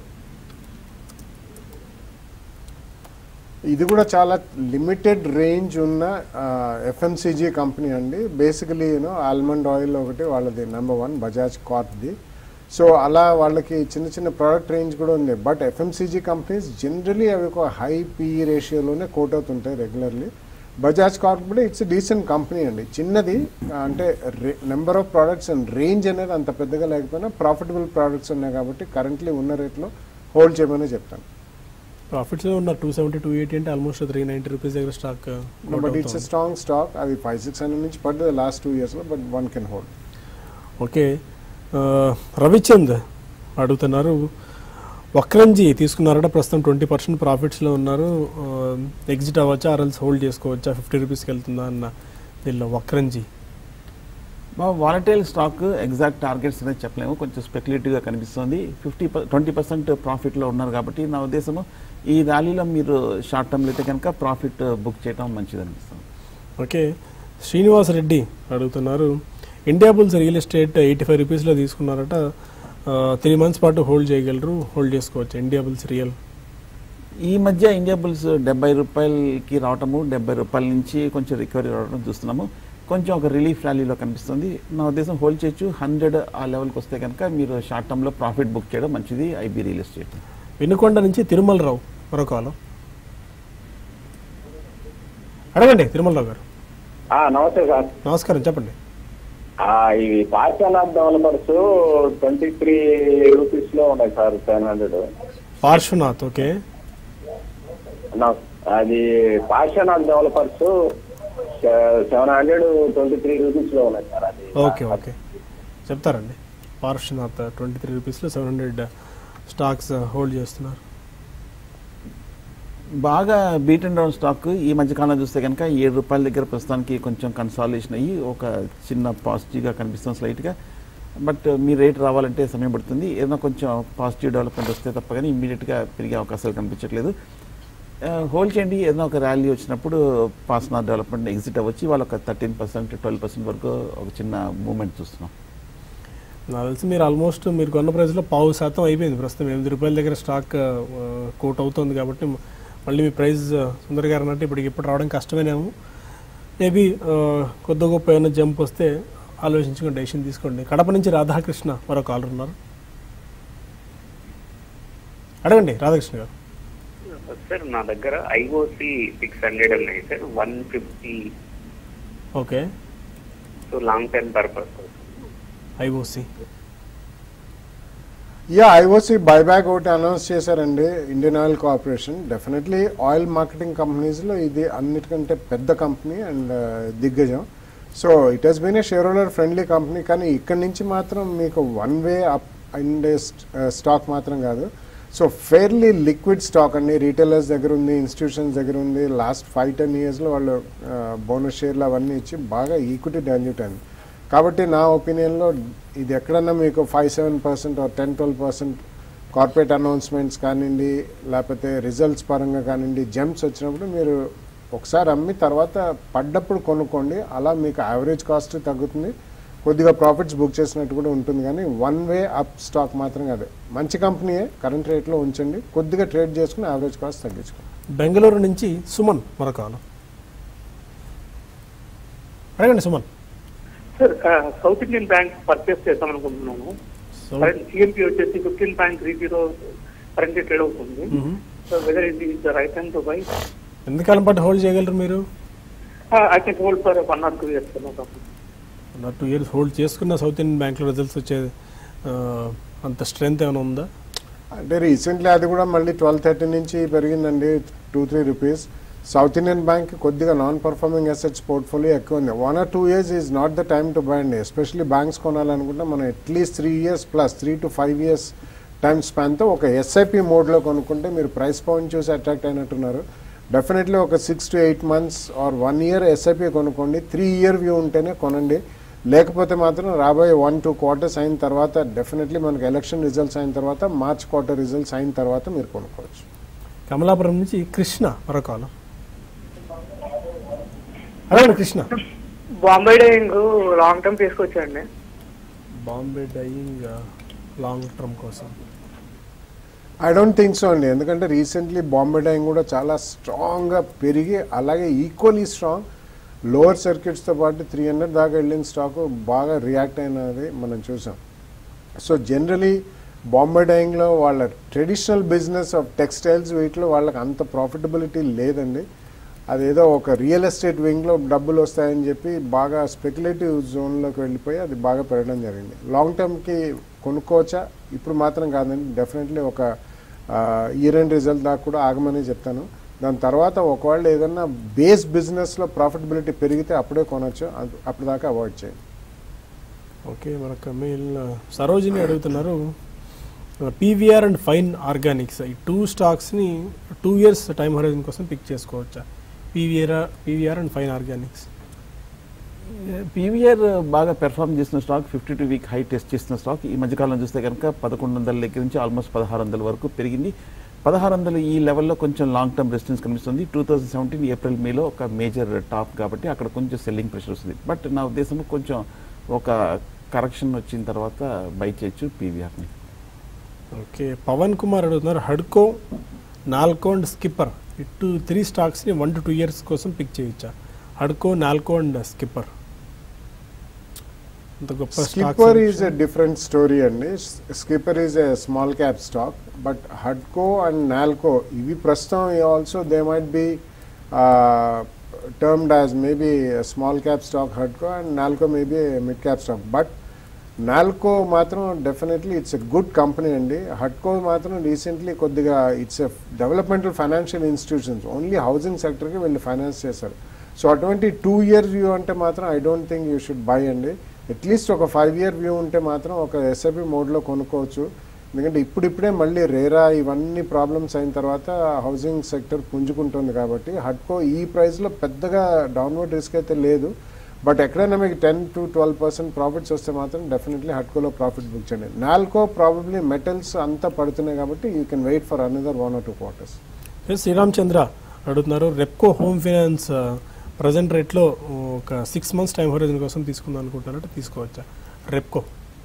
ఇది కూడా చాలా లిమిటెడ్ రేంజ్ ఉన్న ఎఫ్ఎంసీజీ కంపెనీ అండి బేసికలీ యూనో ఆల్మండ్ ఆయిల్ ఒకటి వాళ్ళది నెంబర్ వన్ బజాజ్ కార్ప్ది సో అలా వాళ్ళకి చిన్న చిన్న ప్రోడక్ట్ రేంజ్ కూడా ఉంది బట్ ఎఫ్ఎంసీజీ కంపెనీస్ జనరలీ అవి ఒక హై పీ రేషియోలోనే కోట్ అవుతుంటాయి regularly Bajaj corporate it's decent company అండి చిన్నది అంటే number of products and range అనేది అంత పెద్దగా లేకపోయినా ప్రాఫిటబుల్ ప్రోడక్ట్స్ ఉన్నాయి కాబట్టి కరెంట్లీ ఉన్న రేట్లో హోల్డ్ చేయమని చెప్తాను ప్రాఫిట్స్ ఉన్నారు టూ సెవెంటీ టూ ఎయిటీ అంటే ఆల్మోస్ట్ త్రీ నైంటీ రూపీస్ దగ్గర stock but it's strong stock అది ఫైవ్ సిక్స్ హండ్రెడ్ నుంచి పడ్డది లాస్ట్ టూ ఇయర్స్లో but one can hold okay ఆ, రవిచంద్ అడుగుతున్నారు వక్రంజీ తీసుకున్నారట ప్రస్తుతం ట్వంటీ పర్సెంట్ ప్రాఫిట్స్లో ఉన్నారు ఎగ్జిట్ అవ్వచ్చా ఆర్ఎల్స్ హోల్డ్ చేసుకోవచ్చా ఫిఫ్టీ రూపీస్కి వెళ్తుందా అన్న దీనిలో వక్రంజీ మా వాలటైల్ స్టాక్ ఎగ్జాక్ట్ టార్గెట్స్ అనేది చెప్పలేము కొంచెం స్పెక్యులేటివ్గా కనిపిస్తుంది ఫిఫ్టీ ట్వంటీ పర్సెంట్ ప్రాఫిట్లో ఉన్నారు కాబట్టి నా ఉద్దేశము ఈ ర్యాలీలో మీరు షార్ట్ టర్మ్లో అయితే కనుక ప్రాఫిట్ బుక్ చేయడం మంచిది అనిపిస్తుంది ఓకే శ్రీనివాస్ రెడ్డి అడుగుతున్నారు India bulls real estate eighty five రూపీస్లో తీసుకున్నారట త్రీ మంత్స్ పాటు హోల్డ్ చేయగలరు హోల్డ్ చేసుకోవచ్చు ఇండియా బుల్స్ రియల్ ఈ మధ్య ఇండియా బుల్స్ డెబ్బై రూపాయలకి రావటము డెబ్బై రూపాయల నుంచి కొంచెం రికవరీ రావడం చూస్తున్నాము కొంచెం ఒక రిలీఫ్ ర్యాలీలో కనిపిస్తుంది నా ఉద్దేశం హోల్డ్ చేయొచ్చు హండ్రెడ్ ఆ లెవెల్కి వస్తే కనుక మీరు షార్ట్ టర్మ్లో ప్రాఫిట్ బుక్ చేయడం మంచిది ఐబీ రియల్ ఎస్టేట్ వినుకొండ నుంచి తిరుమలరావు మరో కాలం అడగండి తిరుమలరావు గారు ఆ, నమస్తే సార్ నమస్కారం చెప్పండి ఆ, ఇవి Parsvnath developers twenty three rupees లో ఉన్నాయి sir seven hundred Parshvanath okay అది Parsvnath developers seven hundred twenty three rupees లో ఉన్నాయి సార్ అది ఓకే ఓకే చెప్తారండి పార్శ్వనాథ్ ట్వంటీ త్రీ రూపీస్లో సెవెన్ హండ్రెడ్ స్టాక్స్ హోల్డ్ చేస్తున్నారు బాగా బీట్ అండ్ డౌన్ స్టాక్ ఈ మధ్య కాలంలో చూస్తే కనుక ఏడు రూపాయల దగ్గర ప్రస్తుతానికి కొంచెం కన్సాలిడేషన్ అయ్యి ఒక చిన్న పాజిటివ్గా కనిపిస్తుంది స్లైట్గా బట్ మీ రేట్ రావాలంటే సమయం పడుతుంది ఏదైనా కొంచెం పాజిటివ్ డెవలప్మెంట్ వస్తే తప్ప కానీ ఇమీడియట్గా పెరిగే అవకాశాలు కనిపించట్లేదు హోల్డ్ చేయండి ఏదైనా ఒక ర్యాలీ వచ్చినప్పుడు పాస్నార్ డెవలప్మెంట్ ఎగ్జిట్ అవ్వచ్చు వాళ్ళు ఒక థర్టీన్ పర్సెంట్ ట్వెల్వ్ పర్సెంట్ వరకు ఒక చిన్న మూమెంట్ చూస్తున్నాం నాకు తెలిసి మీరు ఆల్మోస్ట్ మీరు కొన్న ప్రైస్లో పావు శాతం అయిపోయింది ప్రస్తుతం ఎనిమిది రూపాయల దగ్గర స్టాక్ కోట్ అవుతుంది కాబట్టి మళ్ళీ మీ ప్రైస్ సుందర్ గారు అన్నట్టు ఇప్పటికి ఇప్పుడు రావడం కష్టమేనేమో మేబీ కొద్ది గొప్ప ఏమైనా జంప్ వస్తే ఆలోచించుకొని డెసిషన్ తీసుకోండి కడప నుంచి రాధాకృష్ణ మరో కాలర్ ఉన్నారు అడగండి రాధాకృష్ణ గారు సార్ నా దగ్గర ఐఓసి సిక్స్ హండ్రెడ్ ఉన్నాయి sir one fifty okay so long term purpose IOC yeah IOC buyback ఒకటి అనౌన్స్ చేశారండి Indian oil corporation definitely oil marketing కంపెనీస్లో ఇది అన్నిటికంటే పెద్ద కంపెనీ అండ్ దిగ్గజం so it has been a share holder friendly company కానీ ఇక్కడి నుంచి మాత్రం మీకు వన్ వే అప్ ఇండే స్టాక్ మాత్రం కాదు సో ఫెయిర్లీ లిక్విడ్ స్టాక్ అండి రీటైలర్స్ దగ్గర ఉంది ఇన్స్టిట్యూషన్స్ దగ్గర ఉంది లాస్ట్ ఫైవ్ టెన్ ఇయర్స్లో వాళ్ళు బోనస్ షేర్లు అవన్నీ ఇచ్చి బాగా ఈక్విటీ డాల్యూట్ అయింది కాబట్టి నా ఒపీనియన్లో ఇది ఎక్కడన్నా మీకు five seven percent ten twelve percent corporate announcements కానివ్వండి లేకపోతే రిజల్ట్స్ పరంగా కానివ్వండి జంప్స్ వచ్చినప్పుడు మీరు ఒకసారి అమ్మి తర్వాత పడ్డప్పుడు కొనుక్కోండి అలా మీకు యావరేజ్ కాస్ట్ తగ్గుతుంది కొద్దిగా ప్రాఫిట్స్ బుక్ చేసినట్టు కూడా ఉంటుంది కానీ వన్ వే అప్ స్టాక్ మాత్రం కాదు మంచి కంపెనీయే కరెంట్ రేట్లో ఉంచండి కొద్దిగా ట్రేడ్ చేసుకుని యావరేజ్ కాస్ట్ తగ్గించుకోండి బెంగళూరు నుంచి సుమన్ మరో కాలం అడగండి Suman sir south Indian bank purchase చేద్దాం అనుకుంటున్నాను సిఎంపి వచ్చేసి fifteen point three zero current trade అవుతుంది సో వెదర్ ఇది the right time to buy ఎంతకాలం పాటు హోల్డ్ చేయగలరు మీరు I can hold for one or two years two years hold చేసుకున్న సౌత్ ఇండియన్ బ్యాంక్లో రిజల్ట్స్ వచ్చే ఆ, అంత స్ట్రెంత్ ఏమైనా ఉందా అంటే రీసెంట్లీ అది కూడా మళ్ళీ ట్వెల్వ్ థర్టీ నుంచి పెరిగిందండి two three rupees south Indian bank కొద్దిగా నాన్ పర్ఫార్మింగ్ అసెట్స్ పోర్ట్ఫోలియో ఎక్కువ ఉంది one or two years is not the time to buy అండి ఎస్పెషల్లీ బ్యాంక్స్ కొనాలనుకుంటే మనం at least three years plus three to five years time స్పాన్తో ఒక ఎస్ఐపి మోడ్లో కొనుక్కుంటే మీరు ప్రైస్ పాయింట్ చూసి అట్రాక్ట్ అయినట్టున్నారు డెఫినెట్లీ ఒక six to eight months or one year SIP కొనుక్కోండి త్రీ ఇయర్ వ్యూ ఉంటేనే కొనండి లేకపోతే మాత్రం రాబోయే వన్ టూ క్వార్టర్స్ అయిన తర్వాత డెఫినెట్లీ మనకి ఎలక్షన్ రిజల్ట్స్ అయిన తర్వాత మార్చ్ క్వార్టర్ రిజల్ట్స్ అయిన తర్వాత మీరు కొనుక్కోవచ్చు కమలాపురం నుంచి కృష్ణ మరో కాలం అడగండి Krishna Bombay dyeing long term తీసుకొచ్చండి బాంబే డైయింగ్ లాంగ్ టర్మ్ కోసం ఐ డోంట్ థింక్ సో అండి ఎందుకంటే రీసెంట్లీ బాంబే డైయింగ్ కూడా చాలా స్ట్రాంగ్గా పెరిగి అలాగే ఈక్వలీ స్ట్రాంగ్ లోవర్ సర్క్యూట్స్తో పాటు త్రీ హండ్రెడ్ దాకా వెళ్ళిన స్టాక్ బాగా రియాక్ట్ అయినది మనం చూసాం సో జనరలీ బాంబే డైయింగ్లో వాళ్ళ ట్రెడిషనల్ బిజినెస్ ఆఫ్ టెక్స్టైల్స్ వీటిలో వాళ్ళకి అంత ప్రాఫిటబిలిటీ లేదండి అదేదో ఒక రియల్ ఎస్టేట్ వింగ్లో డబ్బులు వస్తాయని చెప్పి బాగా స్పెక్యులేటివ్ జోన్లోకి వెళ్ళిపోయి అది బాగా పెరగడం జరిగింది లాంగ్ టర్మ్కి కొనుక్కోవచ్చా ఇప్పుడు మాత్రం కాదండి డెఫినెట్లీ ఒక ఇయర్ ఎండ్ రిజల్ట్ దాకా కూడా ఆగమని చెప్తాను దాని తర్వాత ఒకవేళ ఏదన్నా బేస్ బిజినెస్లో ప్రాఫిటబిలిటీ పెరిగితే అప్పుడే కొనొచ్చు అది- అప్పుడు దాకా అవాయిడ్ చేయండి ఓకే మనకు మెయిల్ సరోజిని అడుగుతున్నారు పీవీఆర్ అండ్ ఫైన్ ఆర్గానిక్స్ ఈ టూ స్టాక్స్ని టూ ఇయర్స్ టైం హోరైజన్ కోసం పిక్ చేసుకోవచ్చా PVR PVR and fine organics PVR బాగా పెర్ఫామ్ చేసిన stock fifty two week high test చేసిన స్టాక్ ఈ మధ్యకాలంలో చూస్తే కనుక పదకొండు వందల దగ్గర నుంచి ఆల్మోస్ట్ పదహారు వందల వరకు పెరిగింది పదహారు వందలు ఈ లెవెల్లో కొంచెం లాంగ్ టర్మ్ రెసిస్టెన్స్ కనిపిస్తుంది టూ థౌసండ్ సెవెంటీన్ ఏప్రిల్ మేలో ఒక మేజర్ టాప్ కాబట్టి అక్కడ కొంచెం సెల్లింగ్ ప్రెషర్ వస్తుంది బట్ నా ఉద్దేశం కొంచెం ఒక కరెక్షన్ వచ్చిన తర్వాత బై చేయొచ్చు పీవీఆర్ని ఓకే పవన్ కుమార్ అడుగుతున్నారు హడ్కో నాల్కో అండ్ స్కిప్పర్ ఈ టూ త్రీ స్టాక్స్ని వన్ టు టూ ఇయర్స్ కోసం పిక్ చేయొచ్చా హడ్కో నాల్కో అండ్ స్కిప్పర్ అంత గొప్ప Skipper is a different story అండి Skipper is a small cap stock but హడ్కో అండ్ నాల్కో ఇవి ప్రస్తుతం also they might be termed as maybe small cap stock హడ్కో and NALCO maybe mid cap stock but NALCO మాత్రం definitely it's a good company అండి హడ్కో మాత్రం రీసెంట్లీ కొద్దిగా it's a developmental financial institutions only housing సెక్టర్కి వీళ్ళు ఫైనాన్స్ చేశారు సో అటువంటి టూ ఇయర్ వ్యూ అంటే మాత్రం I don't think you should buy అండి అట్లీస్ట్ ఒక ఫైవ్ ఇయర్ వ్యూ ఉంటే మాత్రం ఒక ఎస్ఐపి మోడ్లో కొనుక్కోవచ్చు ఎందుకంటే ఇప్పుడిప్పుడే మళ్ళీ రేరా ఇవన్నీ ప్రాబ్లమ్స్ అయిన తర్వాత హౌసింగ్ సెక్టర్ పుంజుకుంటుంది కాబట్టి హడ్కో ఈ ప్రైస్లో పెద్దగా డౌన్వర్డ్ రిస్క్ అయితే లేదు బట్ ఎక్కడైనా మీకు ten to twelve percent profits వస్తే మాత్రం డెఫినెట్లీ హడ్కోలో ప్రాఫిట్ బుక్ చేయండి నాల్కో ప్రాబబ్లీ మెటల్స్ అంతా పడుతున్నాయి కాబట్టి you can wait for another one or two quarters Sriram Chandra అడుగుతున్నారు రెప్కో హోమ్ ఫైనాన్స్ ప్రజెంట్ రేట్లో ఒక సిక్స్ మంత్స్ టైం హోరైజన్ కోసం తీసుకుందాం అనుకుంటున్నారంటే తీసుకోవచ్చా రెప్కో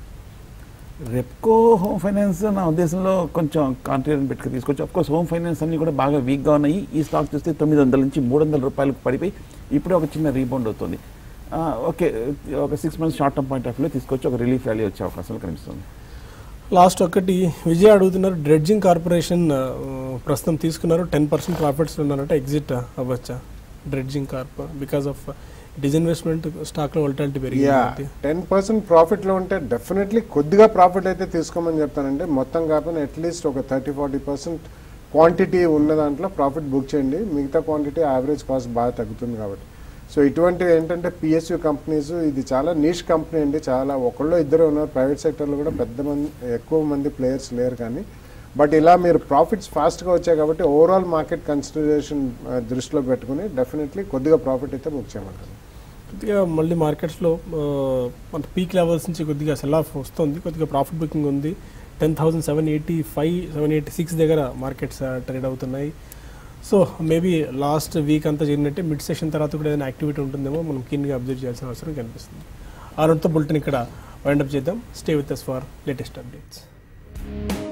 రెప్కో హోమ్ ఫైనాన్స్ నా ఉద్దేశంలో కొంచెం కాన్ఫిడెంట్ పెట్టుకు తీసుకోవచ్చు అఫ్కోర్స్ హోమ్ ఫైనాన్స్ అన్ని కూడా బాగా వీక్గా ఉన్నాయి ఈ స్టాక్ చూస్తే తొమ్మిది వందల నుంచి మూడు వందల రూపాయలకు పడిపోయి ఇప్పుడే ఒక చిన్న రీబౌండ్ అవుతుంది ఆ, ఓకే ఒక six months short term point of వ్యూలో తీసుకొచ్చి ఒక రిలీఫ్ ర్యాలీ వచ్చే అవకాశాలు కనిపిస్తుంది లాస్ట్ ఒకటి విజయ్ అడుగుతున్నారు డ్రెడ్జింగ్ కార్పొరేషన్ ఆ, ప్రస్తుతం తీసుకున్నారు టెన్ పర్సెంట్ ప్రాఫిట్స్ ఉన్నారంటే ఎగ్జిట్ అవ్వచ్చా dredging corp because of disinvestment స్టాక్లో వల్టాలిటీ యా పెరిగింది టెన్ పర్సెంట్ ప్రాఫిట్లో ఉంటే డెఫినెట్లీ కొద్దిగా ప్రాఫిట్ అయితే తీసుకోమని చెప్తానంటే మొత్తం కాకపోయినా అట్లీస్ట్ ఒక థర్టీ ఫార్టీ పర్సెంట్ క్వాంటిటీ ఉన్న దాంట్లో ప్రాఫిట్ బుక్ చేయండి మిగతా క్వాంటిటీ యావరేజ్ కాస్ట్ బాగా తగ్గుతుంది కాబట్టి సో ఇటువంటివి ఏంటంటే పిఎస్యూ కంపెనీస్ ఇది చాలా నీష్ కంపెనీ అండి చాలా ఒకళ్ళు ఇద్దరు ఉన్నారు ప్రైవేట్ సెక్టర్లో కూడా పెద్ద మంది ఎక్కువ మంది ప్లేయర్స్ లేరు కానీ బట్ ఇలా మీరు ప్రాఫిట్స్ ఫాస్ట్గా వచ్చాయి కాబట్టి ఓవరాల్ మార్కెట్ కన్సిడరేషన్ దృష్టిలో పెట్టుకుని డెఫినెట్లీ కొద్దిగా ప్రాఫిట్ అయితే బుక్ చేయమంటారు కొద్దిగా మళ్ళీ మార్కెట్స్లో మన పీక్ లెవెల్స్ నుంచి కొద్దిగా సెల్ ఆఫ్ వస్తుంది కొద్దిగా ప్రాఫిట్ బుకింగ్ ఉంది ten thousand seven eighty five seven eighty six దగ్గర మార్కెట్స్ ట్రేడ్ అవుతున్నాయి సో మేబీ లాస్ట్ వీక్ అంతా జరిగినట్టే మిడ్ సెషన్ తర్వాత కూడా ఏదైనా యాక్టివిటీ ఉంటుందేమో మనం కీన్గా అబ్జర్వ్ చేయాల్సిన అవసరం కనిపిస్తుంది ఆ రెండుతో బులెటిన్ ఇక్కడ వైండప్ చేద్దాం stay with us for latest updates